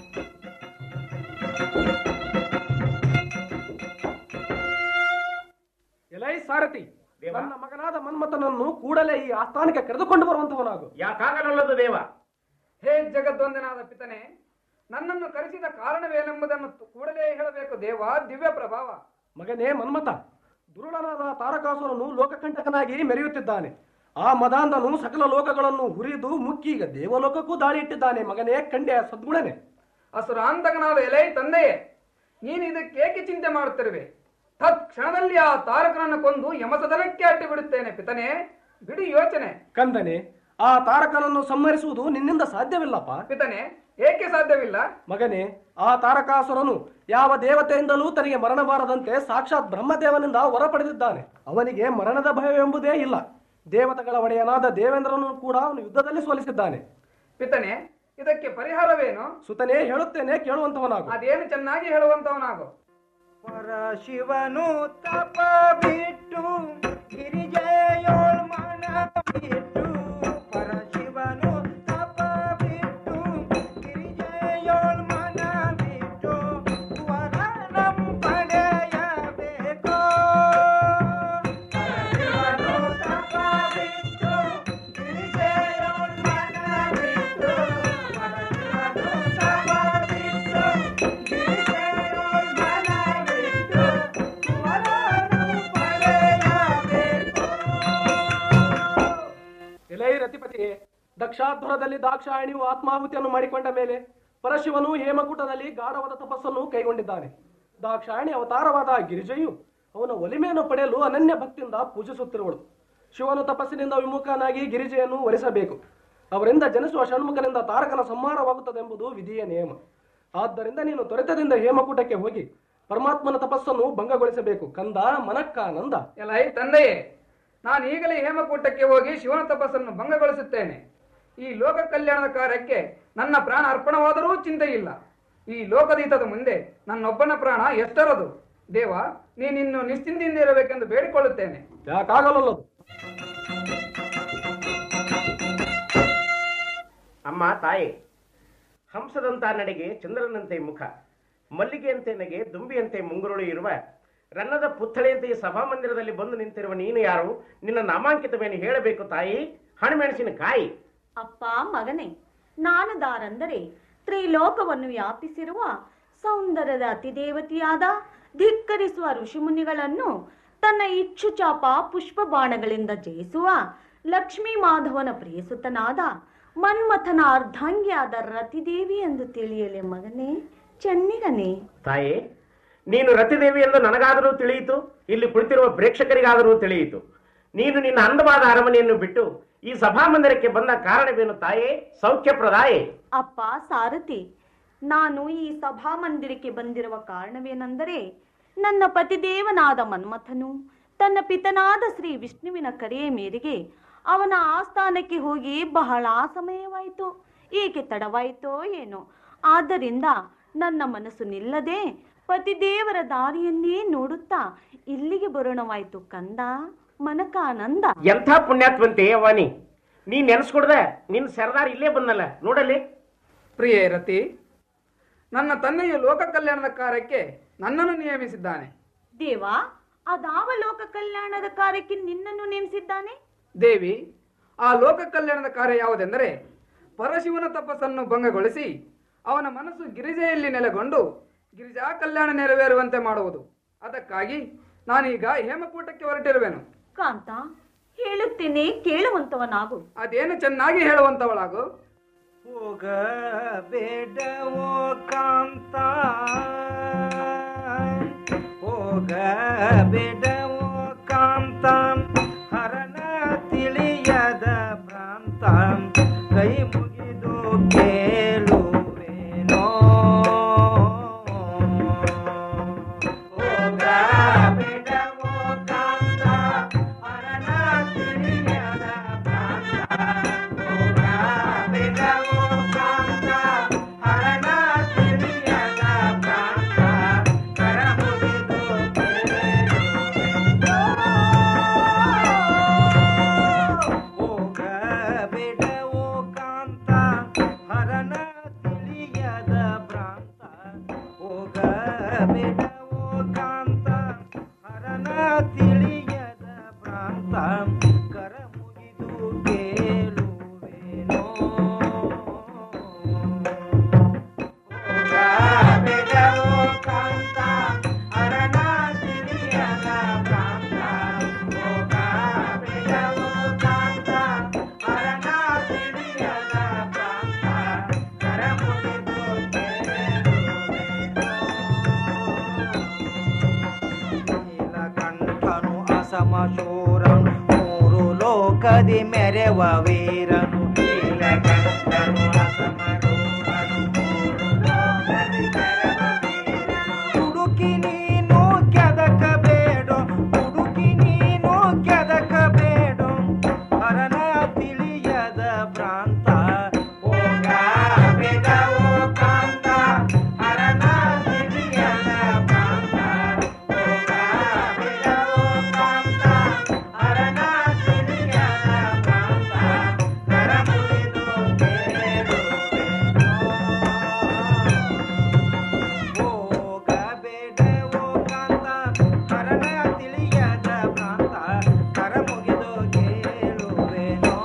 ಎಲೈ ಸಾರಥಿ ನನ್ನ ಮಗನಾದ ಮನ್ಮಥನನ್ನು ಕೂಡಲೇ ಈ ಆಸ್ಥಾನಕ್ಕೆ ಕರೆದುಕೊಂಡು ಬರುವಂತವನಾಗು ಯಾಕಾಗಲಲ್ಲದು ದೇವ ಹೇ ಜಗದ್ವಂದನಾದ ಪಿತನೆ ನನ್ನನ್ನು ಕರೆಸಿದ ಕಾರಣವೇನೆಂಬುದನ್ನು ತು- ಕೂಡಲೇ ಹೇಳಬೇಕು ದೇವ ದಿವ್ಯ ಪ್ರಭಾವ ಮಗನೇ ಮನ್ಮಥ ದುರುಳನಾದ ತಾರಕಾಸುರನು ಲೋಕಕಂಟಕನಾಗಿ ಮೆರೆಯುತ್ತಿದ್ದಾನೆ ಆ ಮದಾಂಧನು ಸಕಲ ಲೋಕಗಳನ್ನು ಹುರಿದು ಮುಕ್ಕಿ ಈಗ ದೇವಲೋಕಕ್ಕೂ ದಾಳಿ ಇಟ್ಟಿದ್ದಾನೆ ಮಗನೇ ಕಂಡೆ ಸದ್ಗುಣನೆ ಅಸುರಾಂತಕನಾದ ಎಲೈ ತಂದೆಯೇ ನೀನು ಇದಕ್ಕೇಕೆ ಚಿಂತೆ ಮಾಡುತ್ತಿರುವೆ ತತ್ ಕ್ಷಣದಲ್ಲಿ ಆ ತಾರಕನನ್ನು ಕೊಂದು ಯಮಸದನಕ್ಕೆ ಅಟ್ಟಿ ಬಿಡುತ್ತೇನೆ ಪಿತನೆ ಬಿಡಿ ಯೋಚನೆ ಕಂದನೆ ಆ ತಾರಕನನ್ನು ಸಂಹರಿಸುವುದು ನಿನ್ನಿಂದ ಸಾಧ್ಯವಿಲ್ಲಪ್ಪ ಪಿತನೆ ಏಕೆ ಸಾಧ್ಯವಿಲ್ಲ ಮಗನೇ ಆ ತಾರಕಾಸುರನು ಯಾವ ದೇವತೆಯಿಂದಲೂ ತನಗೆ ಮರಣ ಬಾರದಂತೆ ಸಾಕ್ಷಾತ್ ಬ್ರಹ್ಮದೇವನಿಂದ ಹೊರ ಪಡೆದಿದ್ದಾನೆ ಅವನಿಗೆ ಮರಣದ ಭಯವೆಂಬುದೇ ಇಲ್ಲ ದೇವತೆಗಳ ಒಡೆಯನಾದ ದೇವೇಂದ್ರನು ಕೂಡ ಅವನು ಯುದ್ಧದಲ್ಲಿ ಸೋಲಿಸಿದ್ದಾನೆ ಪಿತನೆ ಇದಕ್ಕೆ ಪರಿಹಾರವೇನು ಸುತನೇ ಹೇಳುತ್ತೇನೆ ಕೇಳುವಂತವನಾಗು ಅದೇನು ಚೆನ್ನಾಗಿ ಹೇಳುವಂತವನಾಗು ಶಿವನು ತಪ ಬಿಟ್ಟು ಗಿರಿಜೆಯೋಳ್ ಮನ ಬಿಟ್ಟು ಪರಶಿವನು ತಪ ಬಿಟ್ಟು ಗಿರಿಜೆಯೋಳ್ ಮನ ಬಿಟ್ಟು ವರನಂ ಪಡೆಯಬೇಕು ಪರಶಿವನು ತಪ ಬಿಟ್ಟು ಗಿರಿಜೆಯೋಳ್ ಮನ ಬಿಟ್ಟು ಪರಶಿವನು ತಪ ಬಿಟ್ಟು ಗಿರಿಜೆಯೋಳ್ ಮನ ಎಲೈ ರತಿಪತಿಯೇ ದಕ್ಷಾಧ್ವರದಲ್ಲಿ ದಾಕ್ಷಾಯಣಿಯು ಆತ್ಮಾಹುತಿಯನ್ನು ಮಾಡಿಕೊಂಡ ಮೇಲೆ ಪರಶಿವನು ಹೇಮಕೂಟದಲ್ಲಿ ಗಾಢವಾದ ತಪಸ್ಸನ್ನು ಕೈಗೊಂಡಿದ್ದಾನೆ ದಾಕ್ಷಾಯಣಿ ಅವತಾರವಾದ ಗಿರಿಜೆಯು ಅವನ ಒಲಿಮೆಯನ್ನು ಪಡೆಯಲು ಅನನ್ಯ ಭಕ್ತಿಯಿಂದ ಪೂಜಿಸುತ್ತಿರುವಳು ಶಿವನು ತಪಸ್ಸಿನಿಂದ ವಿಮುಖನಾಗಿ ಗಿರಿಜೆಯನ್ನು ವರಿಸಬೇಕು ಅವರಿಂದ ಜನಿಸುವ ಷಣ್ಮುಖನಿಂದ ತಾರಕನ ಸಂಹಾರವಾಗುತ್ತದೆಂಬುದು ವಿಧಿಯ ನಿಯಮ ಆದ್ದರಿಂದ ನೀನು ತ್ವರಿತದಿಂದ ಹೇಮಕೂಟಕ್ಕೆ ಹೋಗಿ ಪರಮಾತ್ಮನ ತಪಸ್ಸನ್ನು ಭಂಗಗೊಳಿಸಬೇಕು ಕಂದ ಮನಕ್ಕಾನಂದ ಎಲೈ ತಂದೆಯೇ ನಾನು ಈಗಲೇ ಹೇಮಕೂಟಕ್ಕೆ ಹೋಗಿ ಶಿವನ ತಪಸ್ಸನ್ನು ಭಂಗಗೊಳಿಸುತ್ತೇನೆ ಈ ಲೋಕ ಕಲ್ಯಾಣದ ಕಾರ್ಯಕ್ಕೆ ನನ್ನ ಪ್ರಾಣ ಅರ್ಪಣವಾದರೂ ಚಿಂತೆ ಇಲ್ಲ ಈ ಲೋಕದೀತದ ಮುಂದೆ ನನ್ನೊಬ್ಬನ ಪ್ರಾಣ ಎಷ್ಟರದು ದೇವ ನೀನಿನ್ನು ನಿಶ್ಚಿಂತೆಯಿಂದ ಇರಬೇಕೆಂದು ಬೇಡಿಕೊಳ್ಳುತ್ತೇನೆ ಯಾಕಾಗಲಲ್ಲದು ಅಮ್ಮ ತಾಯಿ ಹಂಸದಂತ ನಡೆಗೆ ಚಂದ್ರನಂತೆ ಮುಖ ಮಲ್ಲಿಗೆಯಂತೆ ನಗೆ ದುಂಬಿಯಂತೆ ಮುಂಗುರುಳು ಇರುವ ರನ್ನದ ಪುತ್ಥಳೆಯಂತೆ ಈ ಸಭಾಮಂದಿರದಲ್ಲಿ ಬಂದು ನಿಂತಿರುವ ನೀನು ಯಾರು ನಿನ್ನ ನಾಮಾಂಕಿತವೇನು ಹೇಳಬೇಕು ತಾಯಿ ಹಣಮೆಣಸಿನ ಕಾಯಿ ಅಪ್ಪ ಮಗನೇ ನಾನು ದಾರಂದರೆ ತ್ರಿಲೋಕವನ್ನು ವ್ಯಾಪಿಸಿರುವ ಸೌಂದರ್ಯದ ಅತಿದೇವತೆಯಾದ ಧಿಕ್ಕರಿಸುವ ಋಷಿಮುನಿಗಳನ್ನು ತನ್ನ ಇಚ್ಛುಚಾಪ ಪುಷ್ಪ ಬಾಣಗಳಿಂದ ಜಯಿಸುವ ಲಕ್ಷ್ಮೀ ಮಾಧವನ ಪ್ರಿಯಸುತನಾದ ಮನ್ಮಥನ ಅರ್ಧಾಂಗಿಯಾದ ರತಿದೇವಿ ಎಂದು ತಿಳಿಯಲೆ ಮಗನೇ ಚೆನ್ನಿಗನೇ ತಾಯಿ ನೀನು ರತಿದೇವಿ ಎಂದು ನನಗಾದರೂ ತಿಳಿಯಿತು ಇಲ್ಲಿ ಕುಳಿತಿರುವ ಪ್ರೇಕ್ಷಕರಿಗಾದರೂ ತಿಳಿಯಿತು ನೀನು ನಿನ್ನ ಅಂದವಾದ ಅರಮನೆಯನ್ನು ಬಿಟ್ಟು ಈ ಸಭಾಮಂದಿರಕ್ಕೆ ಬಂದ ಕಾರಣವೇನು ತಾಯೇ ಸೌಖ್ಯಪ್ರದಾಯೇ ಅಪ್ಪ ಸಾರಥಿ ನಾನು ಈ ಸಭಾಮಂದಿರಕ್ಕೆ ಬಂದಿರುವ ಕಾರಣವೇನೆಂದರೆ ನನ್ನ ಪತಿದೇವನಾದ ಮನ್ಮಥನು ತನ್ನ ಪಿತನಾದ ಶ್ರೀ ವಿಷ್ಣುವಿನ ಕರೆಯ ಮೇರೆಗೆ ಅವನ ಆಸ್ಥಾನಕ್ಕೆ ಹೋಗಿ ಬಹಳ ಸಮಯವಾಯಿತು ಏಕೆ ತಡವಾಯಿತೋ ಏನೋ ಆದ್ದರಿಂದ ನನ್ನ ಮನಸ್ಸು ನಿಲ್ಲದೆ ಪತಿದೇವರ ದಾರಿಯನ್ನೇ ನೋಡುತ್ತಾ ಇಲ್ಲಿಗೆ ಬರೋಣವಾಯಿತು ಕಂದ ಮನಕಾನಂದ ಎಂಥ ಪುಣ್ಯಾತ್ವಂತೆ ವಾಣಿ ನೀ ನೆನೆಸ್ಕೊಡ್ದೆ ನಿನ್ನ ಸರದಾರ್ ಇಲ್ಲೇ ಬಂದಲ್ಲ ನೋಡಲ್ಲಿ ಪ್ರಿಯೇ ರತಿ ನನ್ನ ತಂದೆಯು ಲೋಕ ಕಲ್ಯಾಣದ ಕಾರ್ಯಕ್ಕೆ ನನ್ನನ್ನು ನಿಯಮಿಸಿದ್ದಾನೆ ದೇವ ಅದಾವ ಲೋಕ ಕಲ್ಯಾಣದ ಕಾರ್ಯಕ್ಕೆ ನಿನ್ನನ್ನು ನೇಮಿಸಿದ್ದಾನೆ ದೇವಿ ಆ ಲೋಕ ಕಲ್ಯಾಣದ ಕಾರ್ಯ ಯಾವುದೆಂದರೆ ಪರಶಿವನ ತಪಸ್ಸನ್ನು ಭಂಗಗೊಳಿಸಿ ಅವನ ಮನಸ್ಸು ಗಿರಿಜೆಯಲ್ಲಿ ನೆಲೆಗೊಂಡು ಗಿರಿಜಾ ಕಲ್ಯಾಣ ನೆರವೇರುವಂತೆ ಮಾಡುವುದು ಅದಕ್ಕಾಗಿ ನಾನೀಗ ಹೇಮಕೂಟಕ್ಕೆ ಹೊರಟಿರುವೆನು ಕಾಂತ ಹೇಳುತ್ತೇನೆ ಕೇಳುವಂತವನಾಗು ಅದೇನು ಚೆನ್ನಾಗಿ ಹೇಳುವಂತವಳಾಗು ಹೋಗಬೇಡವೋ ಕಾಂತ ಹೋಗಬೇಡವೋ ಕಾಂತ ಹರನ ತಿಳಿಯದ ಪ್ರಾಂತ ಕೈ ಮುಗಿದು ಕೇಳುವೇನೋ ಹೋಗಬೇಡವೋ ಕಾಂತ ಹರನ ತಿಳಿಯದ ಪ್ರಾಂತ ಹೋಗಬೇಡವೋ ಕಾಂತ ಹರನ ತಿಳಿಯದ ಪ್ರಾಂತ ಕರ ಮುಗಿದು ಹೋಗಬೇಡವೋ ಕಾಂತ ಹರನ ತಿಳಿಯದ ಪ್ರಾಂತ ಹೋಗಬೇಡವೋ ಕಾಂತ ಹರನ ತಿಳಿಯದ ಪ್ರಾಂತ ಕರ ಮುಗಿದು ಕೇಳುವೇನೋ ಹೋಗಬೇಡವೋ ಕಾಂತ ಹರನ ತಿಳಿಯದ ಪ್ರಾಂತ ಹೋಗಬೇಡವೋ ಕಾಂತ ಹರನ ತಿಳಿಯದ ಪ್ರಾಂತ ಕರ ಮುಗಿದು ನೀಲಕಂಠನು ಅಸಮಶೂರನು ಮೂರು ಲೋಕದಿ ಮೆರೆವ ವೀರನು ನೀಲಕಂಠನು ಅಸಮಶೂರನು ಮೂರು ಲೋಕದಿ ಮೆರೆವ ವೀರನು. ಹುಡುಕಿ ನೀನು ಕೆದಕಬೇಡು ಹುಡುಕಿ ನೀನು ಕೆದಕಬೇಡು ಹರನ ತಿಳಿಯದ ಪ್ರಾಂತ ಹೋಗಬೇಡವೋ ಕಾಂತ ಹರನ ತಿಳಿಯದ ಪ್ರಾಂತ ಹೋಗಬೇಡವೋ ಕಾಂತ ಹರನ ತಿಳಿಯದ ಪ್ರಾಂತ ಕರ ಮುಗಿದು ಹೋಗಬೇಡವೋ ಕಾಂತ ಹರನ ತಿಳಿಯದ ಪ್ರಾಂತ ಕರ ಮುಗಿದು ಕೇಳುವೆನೋ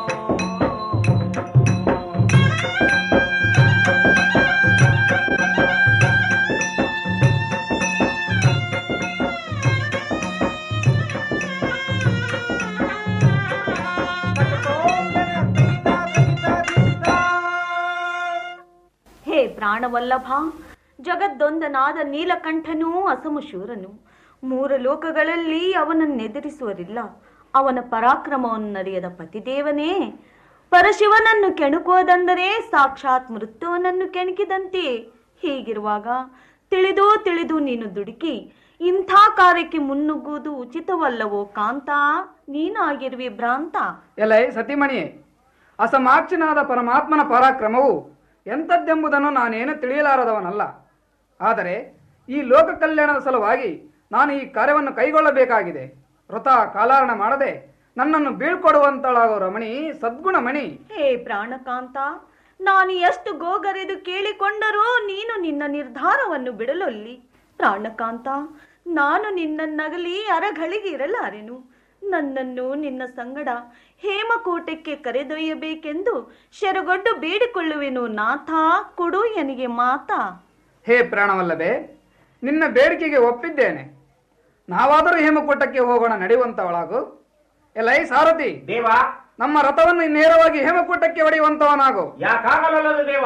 ಹೇ ಪ್ರಾಣವಲ್ಲಭ ಜಗದ್ದೊಂದನಾದ ನೀಲಕಂಠನೂ ಅಸಮಶೂರನು ಮೂರು ಲೋಕಗಳಲ್ಲಿ ಅವನನ್ನೆದುರಿಸುವರಿಲ್ಲ ಅವನ ಪರಾಕ್ರಮವನ್ನರಿಯದ ಪತಿದೇವನೇ ಪರಶಿವನನ್ನು ಕೆಣಕುವುದೆಂದರೆ ಸಾಕ್ಷಾತ್ ಮೃತ್ಯುವನನ್ನು ಕೆಣಕಿದಂತೆ ಹೀಗಿರುವಾಗ ತಿಳಿದು ತಿಳಿದು ನೀನು ದುಡುಕಿ ಇಂಥ ಕಾರ್ಯಕ್ಕೆ ಮುನ್ನುಗ್ಗುವುದು ಉಚಿತವಲ್ಲವೋ ಕಾಂತ ನೀನಾಗಿರುವೆ ಭ್ರಾಂತ ಎಲೈ ಸತಿಮಣಿಯೇ ಅಸಮಾಕ್ಷನಾದ ಪರಮಾತ್ಮನ ಪರಾಕ್ರಮವು ಎಂಥದ್ದೆಂಬುದನ್ನು ನಾನೇನು ತಿಳಿಯಲಾರದವನಲ್ಲ ಆದರೆ ಈ ಲೋಕ ಕಲ್ಯಾಣದ ಸಲುವಾಗಿ ನಾನು ಈ ಕಾರ್ಯವನ್ನು ಕೈಗೊಳ್ಳಬೇಕಾಗಿದೆ ವೃತ ಕಾಲಾರಣ ಮಾಡದೆ ನನ್ನನ್ನು ಬೀಳ್ಕೊಡುವಂತಳಾಗೋ ರಮಣಿ ಸದ್ಗುಣಮಣಿ ಹೇ ಪ್ರಾಣಕಾಂತ ನಾನು ಎಷ್ಟು ಗೋಗರೆದು ಕೇಳಿಕೊಂಡರೂ ನೀನು ನಿನ್ನ ನಿರ್ಧಾರವನ್ನು ಬಿಡಲೊಲ್ಲಿ ಪ್ರಾಣಕಾಂತ ನಾನು ನಿನ್ನನ್ನಗಲಿ ಅರಗಳಿಗೆ ಇರಲಾರೆನು ನನ್ನನ್ನು ನಿನ್ನ ಸಂಗಡ ಹೇಮಕೂಟಕ್ಕೆ ಕರೆದೊಯ್ಯಬೇಕೆಂದು ಶೆರಗೊಡ್ಡು ಬೇಡಿಕೊಳ್ಳುವೆನು ನಾಥ ಕೊಡು ಎನಿಗೆ ಮಾತಾ ಹೇ ಪ್ರಾಣವಲ್ಲವೇ ನಿನ್ನ ಬೇಡಿಕೆಗೆ ಒಪ್ಪಿದ್ದೇನೆ ನಾವಾದರೂ ಹೇಮಕೂಟಕ್ಕೆ ಹೋಗೋಣ ನಡೆಯುವಂತವಳಾಗು ಎಲೈ ಸಾರಥಿ ದೇವ ನಮ್ಮ ರಥವನ್ನು ನೇರವಾಗಿ ಹೇಮಕೂಟಕ್ಕೆ ಹೊಡೆಯುವಂತವನಾಗು ಯಾಕಾಗಲಲ್ಲದು ದೇವ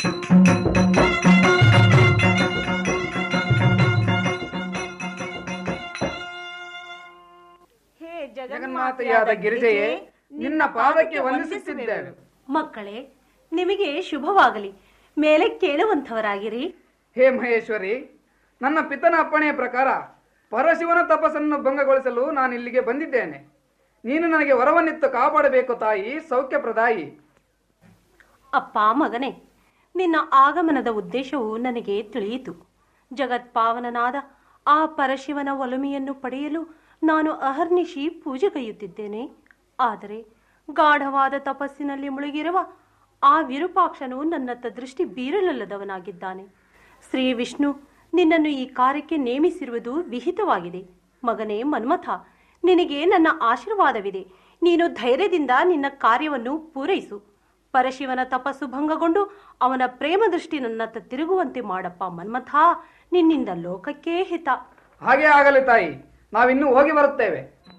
ಹೇ ಜಗನ್ಮಾತೆಯಾದ ಗಿರಿಜೆಯೇ ನಿನ್ನ ಪಾದಕ್ಕೆ ವಂದಿಸುತ್ತಿದ್ದೇವೆ ಮಕ್ಕಳೇ ನಿಮಗೆ ಶುಭವಾಗಲಿ ಮೇಲೆ ಕೇಳುವಂಥವರಾಗಿರಿ ಹೇ ಮಹೇಶ್ವರಿ ನನ್ನ ಪಿತನ ಅಪ್ಪಣೆಯ ಪ್ರಕಾರ ಪರಶಿವನ ತಪಸ್ಸನ್ನು ಭಂಗಗೊಳಿಸಲು ನಾನು ಇಲ್ಲಿಗೆ ಬಂದಿದ್ದೇನೆ ನೀನು ನನಗೆ ವರವನ್ನಿತ್ತು ಕಾಪಾಡಬೇಕು ತಾಯಿ ಸೌಖ್ಯಪ್ರದಾಯಿ ಅಪ್ಪ ಮಗನೇ ನಿನ್ನ ಆಗಮನದ ಉದ್ದೇಶವು ನನಗೆ ತಿಳಿಯಿತು ಜಗತ್ಪಾವನನಾದ ಆ ಪರಶಿವನ ಒಲುಮೆಯನ್ನು ಪಡೆಯಲು ನಾನು ಅಹರ್ನಿಶಿ ಪೂಜೆಗೈಯುತ್ತಿದ್ದೇನೆ ಆದರೆ ಗಾಢವಾದ ತಪಸ್ಸಿನಲ್ಲಿ ಮುಳುಗಿರುವ ಆ ವಿರೂಪಾಕ್ಷನು ನನ್ನತ್ತ ದೃಷ್ಟಿ ಬೀರಲಲ್ಲದವನಾಗಿದ್ದಾನೆ ಶ್ರೀ ವಿಷ್ಣು ನಿನ್ನನ್ನು ಈ ಕಾರ್ಯಕ್ಕೆ ನೇಮಿಸಿರುವುದು ವಿಹಿತವಾಗಿದೆ ಮಗನೇ ಮನ್ಮಥ ನಿನಗೆ ನನ್ನ ಆಶೀರ್ವಾದವಿದೆ ನೀನು ಧೈರ್ಯದಿಂದ ನಿನ್ನ ಕಾರ್ಯವನ್ನು ಪೂರೈಸು ಪರಶಿವನ ತಪಸ್ಸು ಭಂಗಗೊಂಡು ಅವನ ಪ್ರೇಮ ದೃಷ್ಟಿ ನನ್ನತ್ತ ತಿರುಗುವಂತೆ ಮಾಡಪ್ಪ ಮನ್ಮಥ ನಿನ್ನಿಂದ ಲೋಕಕ್ಕೇ ಹಿತ ಹಾಗೆ ಆಗಲಿ ತಾಯಿ ನಾವಿನ್ನೂ ಹೋಗಿ ಬರುತ್ತೇವೆ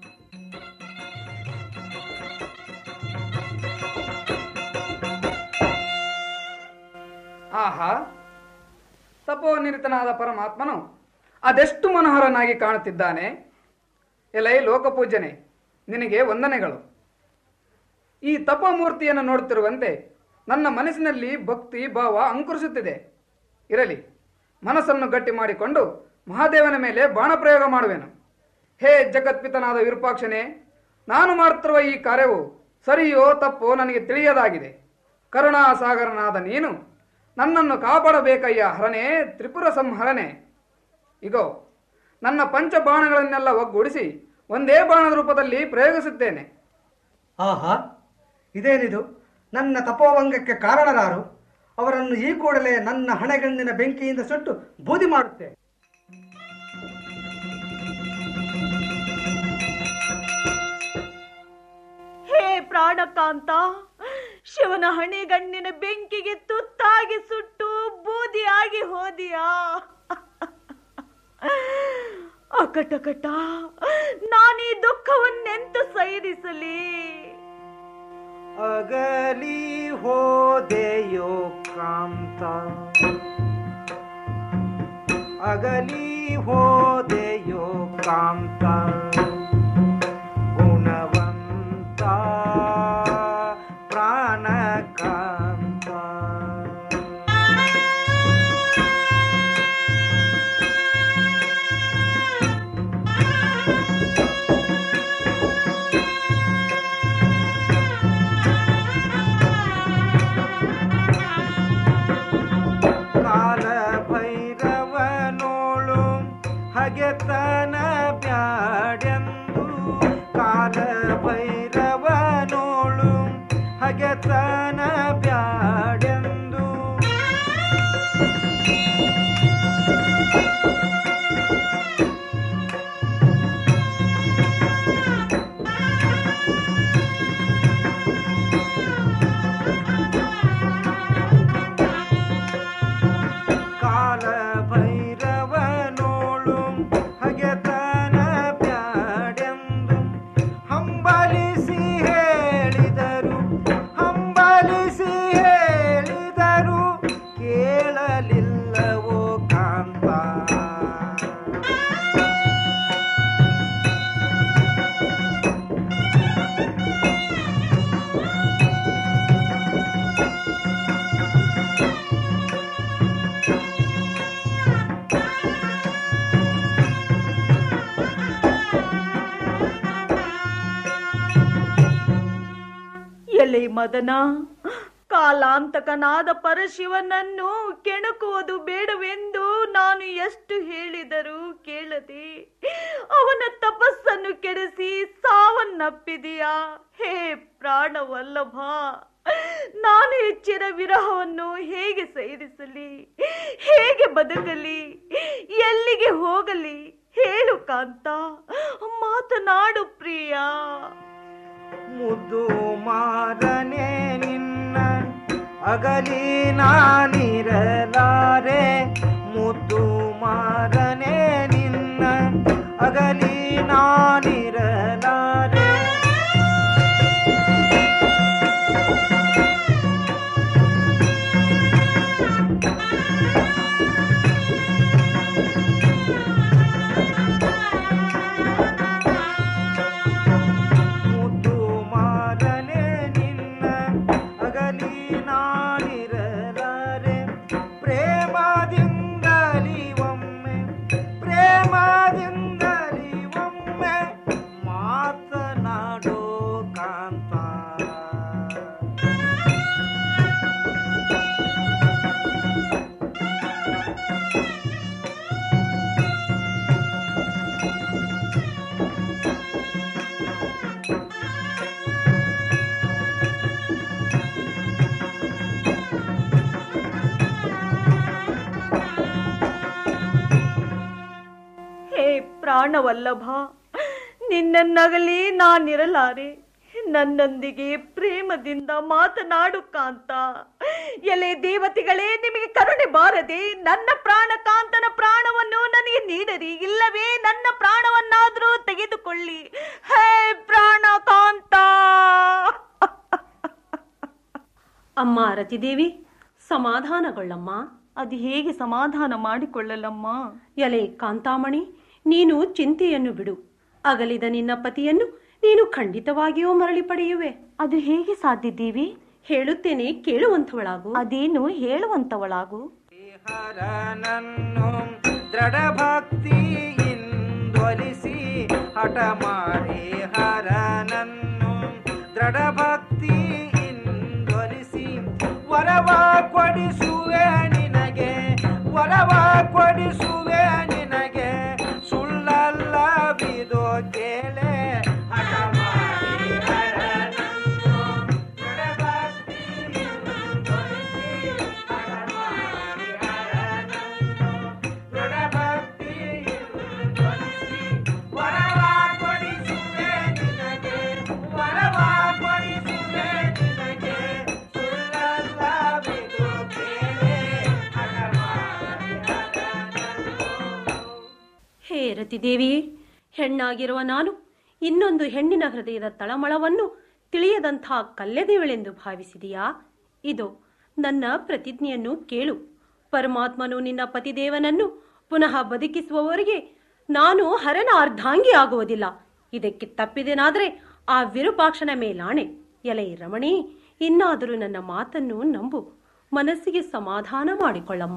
ಆಹಾ ತಪೋನಿರತನಾದ ಪರಮಾತ್ಮನು ಅದೆಷ್ಟು ಮನೋಹರನಾಗಿ ಕಾಣುತ್ತಿದ್ದಾನೆ ಎಲೈ ಲೋಕಪೂಜನೆ ನಿನಗೆ ವಂದನೆಗಳು ಈ ತಪಮೂರ್ತಿಯನ್ನು ನೋಡುತ್ತಿರುವಂತೆ ನನ್ನ ಮನಸ್ಸಿನಲ್ಲಿ ಭಕ್ತಿ ಭಾವ ಅಂಕುರಿಸುತ್ತಿದೆ ಇರಲಿ ಮನಸ್ಸನ್ನು ಗಟ್ಟಿ ಮಾಡಿಕೊಂಡು ಮಹಾದೇವನ ಮೇಲೆ ಬಾಣಪ್ರಯೋಗ ಮಾಡುವೆನು ಹೇ ಜಗತ್ಪಿತನಾದ ವಿರೂಪಾಕ್ಷನೇ ನಾನು ಮಾಡುತ್ತಿರುವ ಈ ಕಾರ್ಯವು ಸರಿಯೋ ತಪ್ಪೋ ನನಗೆ ತಿಳಿಯದಾಗಿದೆ ಕರುಣಾಸಾಗರನಾದ ನೀನು ನನ್ನನ್ನು ಕಾಪಾಡಬೇಕಯ್ಯ ಹರನೇ ತ್ರಿಪುರ ಸಂಹರನೆ ಇಗೋ ನನ್ನ ಪಂಚ ಬಾಣಗಳನ್ನೆಲ್ಲ ಒಗ್ಗೂಡಿಸಿ ಒಂದೇ ಬಾಣದ ರೂಪದಲ್ಲಿ ಪ್ರಯೋಗಿಸುತ್ತೇನೆ ಆಹಾ ಇದೇನಿದು ನನ್ನ ತಪೋಭಂಗಕ್ಕೆ ಕಾರಣರಾರು ಅವರನ್ನು ಈ ಕೂಡಲೇ ನನ್ನ ಹಣೆಗಣ್ಣಿನ ಬೆಂಕಿಯಿಂದ ಸುಟ್ಟು ಬೂದಿ ಮಾಡುತ್ತೆ ಹೇ ಪ್ರಾಣಕಾಂತ ಶಿವನ ಹಣಿಗಣ್ಣಿನ ಬೆಂಕಿಗೆ ತುತ್ತಾಗಿ ಸುಟ್ಟು ಬೂದಿಯಾಗಿ ಹೋದಿಯಾ ಅಕಟಕಟ ನಾನೀ ದುಃಖವನ್ನೆಂತು ಸೈರಿಸಲಿ ಅಗಲಿ ಹೋದೆಯೋ ಕಾಂತ ಅಗಲಿ ಹೋದೆಯೋ ಕಾಂತ ಗುಣವಂತ ಪ್ರಾಣಕಾಂತ ಕಾಲ ಭೈರವನೋಳು ಹಗೆತನ ಬ್ಯಾಡೆಂದು ಕಾಲ ಭೈರವನೋಳು ಹಗೆತನ ಬ್ಯಾಡೆಂದು ಕಾಲ ಭೈರವನೋಳು ಹಗೆತನ ಬ್ಯಾಡೆಂದು ಹಂಬಲಿಸಿ ಹೇಳಿದರು ಹಂಬಲಿಸಿ ಹೇಳಿದರು ಕೇಳಲಿಲ್ಲವೋ ಕಾಂತ ಎಲೆ ಮದನ ಕಾಲಾಂತಕನಾದ ಪರಶಿವನನ್ನು ಕೆಣಕುವುದು ಬೇಡವೆಂದು ನಾನು ಎಷ್ಟು ಹೇಳಿದರೂ ಕೇಳದೆ ಅವನ ತಪಸ್ಸನ್ನು ಕೆಡಿಸಿ ಸಾವನ್ನಪ್ಪಿದೆಯಾ ಹೇ ಪ್ರಾಣವಲ್ಲಭ ನಾನು ಹೆಚ್ಚಿನ ವಿರಹವನ್ನು ಹೇಗೆ ಸೈರಿಸಲಿ ಹೇಗೆ ಬದುಕಲಿ ಎಲ್ಲಿಗೆ ಹೋಗಲಿ ಹೇಳು ಕಾಂತ ಮಾತನಾಡು ಪ್ರಿಯ ಮುದ್ದು ಮಾರನೆ ನಿನ್ನ ಅಗಲಿ ನಾನಿರಲಾರೆ ಮುದ್ದು ಮಾರನೆ ನಿನ್ನ ಅಗಲಿ ನಾನಿರಲಾರೆ ಮುದ್ದು ಮಾರನೆ ನಿನ್ನ ಅಗಲಿ ನಾನಿರಲಾರೆ ಪ್ರೇಮದಿಂದಲಿ ಒಮ್ಮೆ ಪ್ರೇಮದಿಂದಲಿ ಒಮ್ಮೆ ಪ್ರಾಣವಲ್ಲಭ ನಿನ್ನನ್ನಗಲಿ ನಾನಿರಲಾರೆ ನನ್ನೊಂದಿಗೆ ಪ್ರೇಮದಿಂದ ಮಾತನಾಡು ಕಾಂತ ಎಲೆ ದೇವತೆಗಳೇ ನಿಮಗೆ ಕರುಣೆ ಬಾರದೆ ನನ್ನ ಪ್ರಾಣ ಕಾಂತನ ಪ್ರಾಣವನ್ನು ನನಗೆ ನೀಡರಿ ಇಲ್ಲವೇ ನನ್ನ ಪ್ರಾಣವನ್ನಾದರೂ ತೆಗೆದುಕೊಳ್ಳಿ ಹೇ ಪ್ರಾಣ ಕಾಂತ ಅಮ್ಮ ರತಿದೇವಿ ಸಮಾಧಾನಗೊಳ್ಳಮ್ಮ ಅದು ಹೇಗೆ ಸಮಾಧಾನ ಮಾಡಿಕೊಳ್ಳಲಮ್ಮ ಎಲೆ ಕಾಂತಾಮಣಿ ನೀನು ಚಿಂತೆಯನ್ನು ಬಿಡು ಅಗಲಿದ ನಿನ್ನ ಪತಿಯನ್ನು ನೀನು ಖಂಡಿತವಾಗಿಯೂ ಮರಳಿ ಪಡೆಯುವೆ ಅದು ಹೇಗೆ ಸಾಧ್ಯ ದೇವಿ ಹೇಳುತ್ತೇನೆ ಕೇಳುವಂಥವಳಾಗು ಅದೇನು ಹೇಳುವಂತವಳಾಗು ಹರನನ್ನು ದೃಢ ಭಕ್ತಿಯಿಂದೊಲಿಸಿ ಹಠ ಮಾಡಿ ಹರನನ್ನು ದೃಢ ಭಕ್ತಿಯಿಂದೊಲಿಸಿ ವರವ ಕೊಡಿಸುವೆ ನಿನಗೆ ವರವ ಕೊಡಿಸುವೆ ನಿನಗೆ ಸುಳ್ಳಲ್ಲವಿದು ಕೇಳೆ ಹಠ ಮಾಡಿ ಹರನನ್ನು ದೃಢ ಭಕ್ತಿಯಿಂದೊಲಿಸಿ ಹಠ ಮಾಡಿ ಹರನನ್ನು ದೃಢ ಭಕ್ತಿಯಿಂದೊಲಿಸಿ ವರವ ಕೊಡಿಸುವೆ ನಿನಗೆ ವರವ ಕೊಡಿಸುವೆ ನಿನಗೆ ಸುಳ್ಳಲ್ಲವಿದು ಕೇಳೆ ಹಠ ಮಾಡಿ ಹೇ ರತಿದೇವಿ ಹೆಣ್ಣಾಗಿರುವ ನಾನು ಇನ್ನೊಂದು ಹೆಣ್ಣಿನ ಹೃದಯದ ತಳಮಳವನ್ನು ತಿಳಿಯದಂಥ ಕಲ್ಲೆದೇವಳೆಂದು ಭಾವಿಸಿದೆಯಾ ಇದು ನನ್ನ ಪ್ರತಿಜ್ಞೆಯನ್ನು ಕೇಳು ಪರಮಾತ್ಮನು ನಿನ್ನ ಪತಿದೇವನನ್ನು ಪುನಃ ಬದುಕಿಸುವವರೆಗೆ ನಾನು ಹರನ ಅರ್ಧಾಂಗಿ ಆಗುವುದಿಲ್ಲ ಇದಕ್ಕೆ ತಪ್ಪಿದೆನಾದರೆ ಆ ವಿರೂಪಾಕ್ಷನ ಮೇಲಾಣೆ ಎಲೆ ರಮಣಿ ಇನ್ನಾದರೂ ನನ್ನ ಮಾತನ್ನು ನಂಬು ಮನಸ್ಸಿಗೆ ಸಮಾಧಾನ ಮಾಡಿಕೊಳ್ಳಮ್ಮ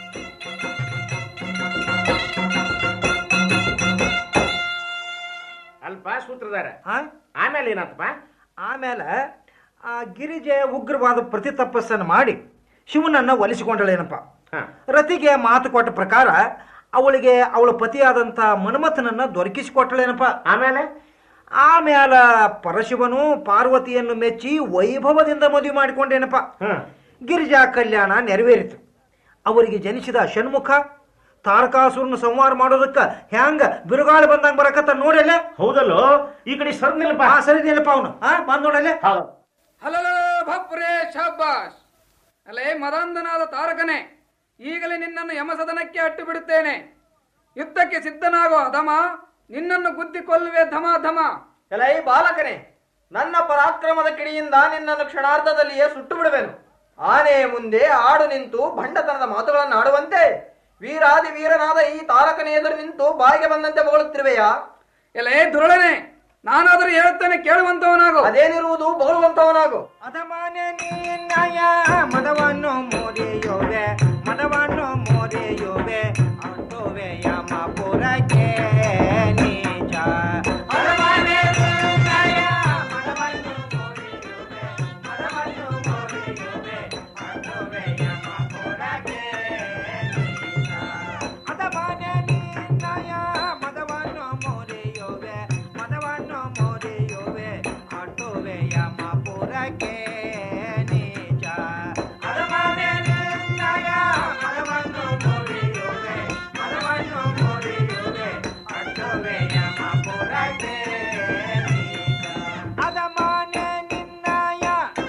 ಅಲ್ಪ ಸೂತ್ರಧಾರ ಆಮೇಲೆ ಏನಾತಪ್ಪ ಆಮೇಲೆ ಆ ಗಿರಿಜೆ ಉಗ್ರವಾದ ಪ್ರತಿ ತಪಸ್ಸನ್ನು ಮಾಡಿ ಶಿವನನ್ನ ಒಲಿಸಿಕೊಂಡಳೇನಪ್ಪ ರತಿಗೆ ಮಾತು ಕೊಟ್ಟ ಪ್ರಕಾರ ಅವಳಿಗೆ ಅವಳ ಪತಿಯಾದಂಥ ಮನ್ಮಥನನ್ನ ದೊರಕಿಸಿಕೊಟ್ಟಳೇನಪ್ಪ ಆಮೇಲೆ ಆಮೇಲೆ ಪರಶಿವನು ಪಾರ್ವತಿಯನ್ನು ಮೆಚ್ಚಿ ವೈಭವದಿಂದ ಮದುವೆ ಮಾಡಿಕೊಂಡೇನಪ್ಪ ಗಿರಿಜಾ ಕಲ್ಯಾಣ ನೆರವೇರಿತು ಅವರಿಗೆ ಜನಿಸಿದ ಷಣ್ಮುಖ ತಾರಕಾಸುರನ ಸಂಹಾರ ಮಾಡೋದಕ್ಕ ಹ್ಯಾಂಗ ಬಿರುಗಾಳಿ ಬಂದಂಗ ಬರಕತ್ತ ನೋಡಲ್ಲ ಹೌದಲ್ಲೋ ಈ ಕಡೆ ಸರ್ ನಿಲ್ಲಪ್ಪ ಹಾ ಸರಿ ನಿಲ್ಲಪ್ಪ ಅವನು ಹಾ ಬಂದ್ ನೋಡಲ್ಲ ಹಲೋ ಭಪ್ರೇ ಶಾಬಾಷ್ ಅಲ್ಲೇ ಮದಾಂಧನಾದ ತಾರಕನೇ ಈಗಲೇ ನಿನ್ನನ್ನು ಯಮಸದನಕ್ಕೆ ಅಟ್ಟು ಬಿಡುತ್ತೇನೆ ಯುದ್ಧಕ್ಕೆ ಸಿದ್ಧನಾಗೋ ಅಧಮ ನಿನ್ನನ್ನು ಗುದ್ದಿ ಕೊಲ್ಲುವೆ ಧಮ ಧಮ ಎಲೈ ಬಾಲಕನೇ ನನ್ನ ಪರಾಕ್ರಮದ ಕಿಡಿಯಿಂದ ನಿನ್ನನ್ನು ಕ್ಷಣಾರ್ಧದಲ್ಲಿಯೇ ಸುಟ್ಟು ಬಿಡುವೆನು ಆನೆಯ ಮುಂದೆ ಆಡು ನಿಂತು ಭಂಡತನದ ಮಾತುಗಳನ್ನು ಆಡುವಂತೆ ವೀರಾದಿ ವೀರನಾದ ಈ ತಾರಕನ ಎದುರು ನಿಂತು ಬಾಯಿಗೆ ಬಂದಂತೆ ಬೊಗಳುತ್ತಿರುವೆಯಾ ಎಲೇ ದುರುಳನೆ ನಾನಾದರೂ ಹೇಳುತ್ತೇನೆ ಕೇಳುವಂತವನಾಗು ಅದೇನಿರುವುದು ಬೊಗಳುವಂತವನಾಗು ಅದಮಾನೆ ನೀನಯ ಮದವನ್ನು ಮೋರೆಯುವೆ ಮದವನ್ನು ಮೋರೆಯುವೆ ಅಟ್ಟುವೆ ಯಮಪುರಕ್ಕೆ ನೀಚ ಅದಮಾನೆ ನೀನಯ ಮದವನ್ನು ಮೋರೆಯುವೆ ಮದವನ್ನು ಮೋರೆಯುವೆ ಅಟ್ಟುವೆ ಯಮಪುರಕ್ಕೆ ನೀಚ ಅದಮಾನೆ ನೀನಯ ಮದವನ್ನು ಮೋರೆಯುವೆ ಮದವನ್ನು ಮೋರೆಯುವೆ ಅಟ್ಟುವೆ ಯಮಪುರಕ್ಕೆ ನೀಚ ಅದಮಾನೆ ನಿನ್ನಯ ಮದವನ್ನು ಮೋರೆಯುವೆ ಮದವನ್ನು ಮೋರೆಯುವೆ ಅಟ್ಟುವೆ ಯಮಪುರಕ್ಕೆ ನೀಚ ಅದಮಾನೆ ನಿನ್ನಯ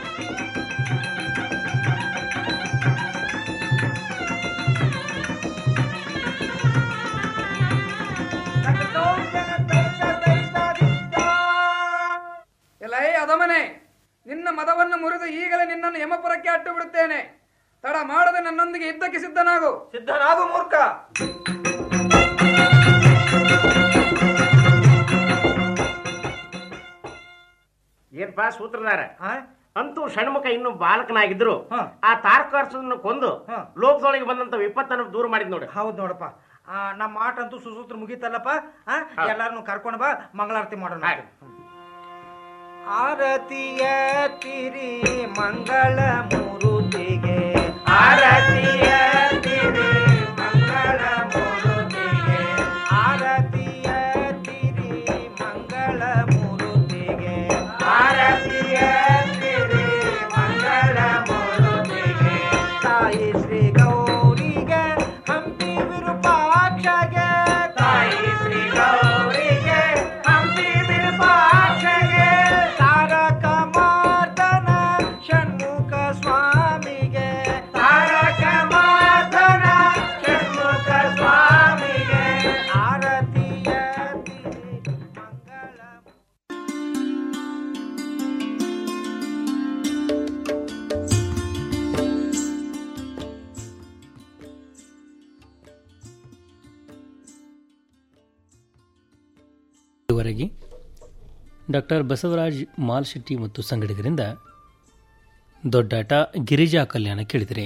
ಎಲೈ ಅಧಮನೆ ನಿನ್ನ ಮದವನ್ನು ಮುರಿದು ಈಗಲೇ ನಿನ್ನನ್ನು ಯಮಪುರಕ್ಕೆ ಅಟ್ಟು ಬಿಡುತ್ತೇನೆ ತಡ ಮಾಡದೆ ನನ್ನೊಂದಿಗೆ ಯುದ್ಧಕ್ಕೆ ಸಿದ್ಧನಾಗು ಸಿದ್ಧನಾಗು ಮೂರ್ಖ ಏನ್ಪಾ ಸೂತ್ರಧಾರ ಅಂತೂ ಷಣ್ಮುಖ ಇನ್ನು ಬಾಲಕನಾಗಿದ್ರು ಆ ತಾರಕಾರ್ಸನ್ನು ಕೊಂದು ಲೋಕದೊಳಗೆ ಬಂದಂತ ವಿಪತ್ತನ್ನು ದೂರ ಮಾಡಿದ್ ನೋಡಿ ಹೌದು ನೋಡಪ್ಪ ಆ, ನಮ್ಮ ಆಟ ಅಂತೂ ಸುಸೂತ್ರ ಮುಗೀತಲ್ಲಪ್ಪ ಆ, ಎಲ್ಲಾರನ್ನು ಕರ್ಕೊಂಡು ಬಾ ಮಂಗಳಾರತಿ ಮಾಡೋಣ ಆರತಿಯ ತಿರಿ ಮಂಗಳ ಮೂರುತಿಗೆ ಆರತಿಯ ತಿರಿ ಮಂಗಳ ಮೂರುತಿಗೆ ಆರತಿಯ ತಿರಿ ಮಂಗಳ ಮೂರುತಿಗೆ ಆರತಿಯ ತಿರಿ ಮಂಗಳ ಮೂರುತಿಗೆ ತಾಯಿ ಶ್ರೀ ಗೌರಿಗೆ ಹಂಪಿ ವಿರೂಪಾಕ್ಷಗೆ ತಾಯಿ ಶ್ರೀ ಗೌರಿ ಇದುವರೆಗೆ ಡಾಕ್ಟರ್ ಬಸವರಾಜ್ ಮಾಲ್ಶೆಟ್ಟಿ ಮತ್ತು ಸಂಗಡಿಗರಿಂದ ದೊಡ್ಡಾಟ ಗಿರಿಜಾ ಕಲ್ಯಾಣ ಕೇಳಿದರೆ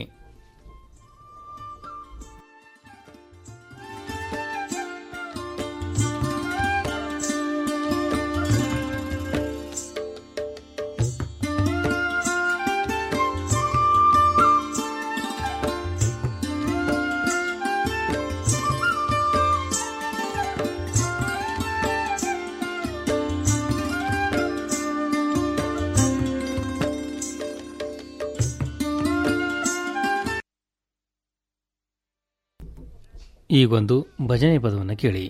ಈಗೊಂದು ಭಜನೆ ಪದವನ್ನು ಕೇಳಿ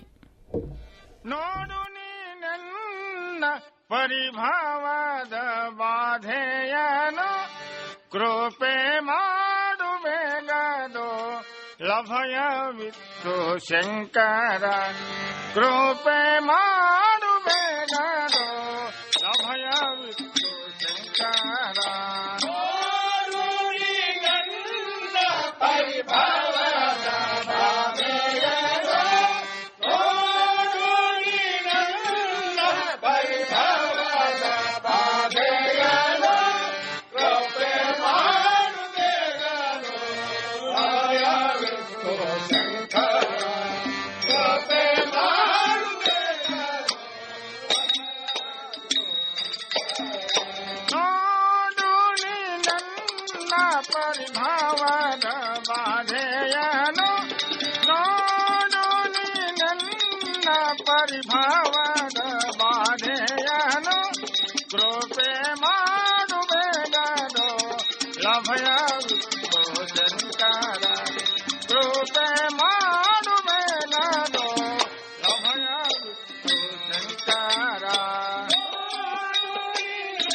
ಪರಿಭಾವದ ಬಾಧೆಯನು ಕೃಪೆ ಮಾಡುವೆಗದು ಲಭಯವಿತ್ತು ಶಂಕರ ಕೃಪೆ ಮಾಡುವೆಗದು ಲಭಯವಿತ್ತು ಶಂಕರ ಪರಿಭಾವದ ಬಾಧೆಯನು ಪರಿಭಾವದ ಬಾಧೆಯನು ಕೃಪೆ ಮಾಡುವೆಗದು ಲಭಯವಿತ್ತು ಶಂಕರ ಕೃಪೆ ಮಾಡುವೆಗದು ನೋಡು ನೀ ನನ್ನ ಪರಿಭಾವದ ಬಾಧೆಯನು ನೋಡು ನೀ ನನ್ನ ಪರಿಭಾವದ ಬಾಧೆಯನು ಕೃಪೆ ಮಾಡುವೆಗದು ಲಭಯ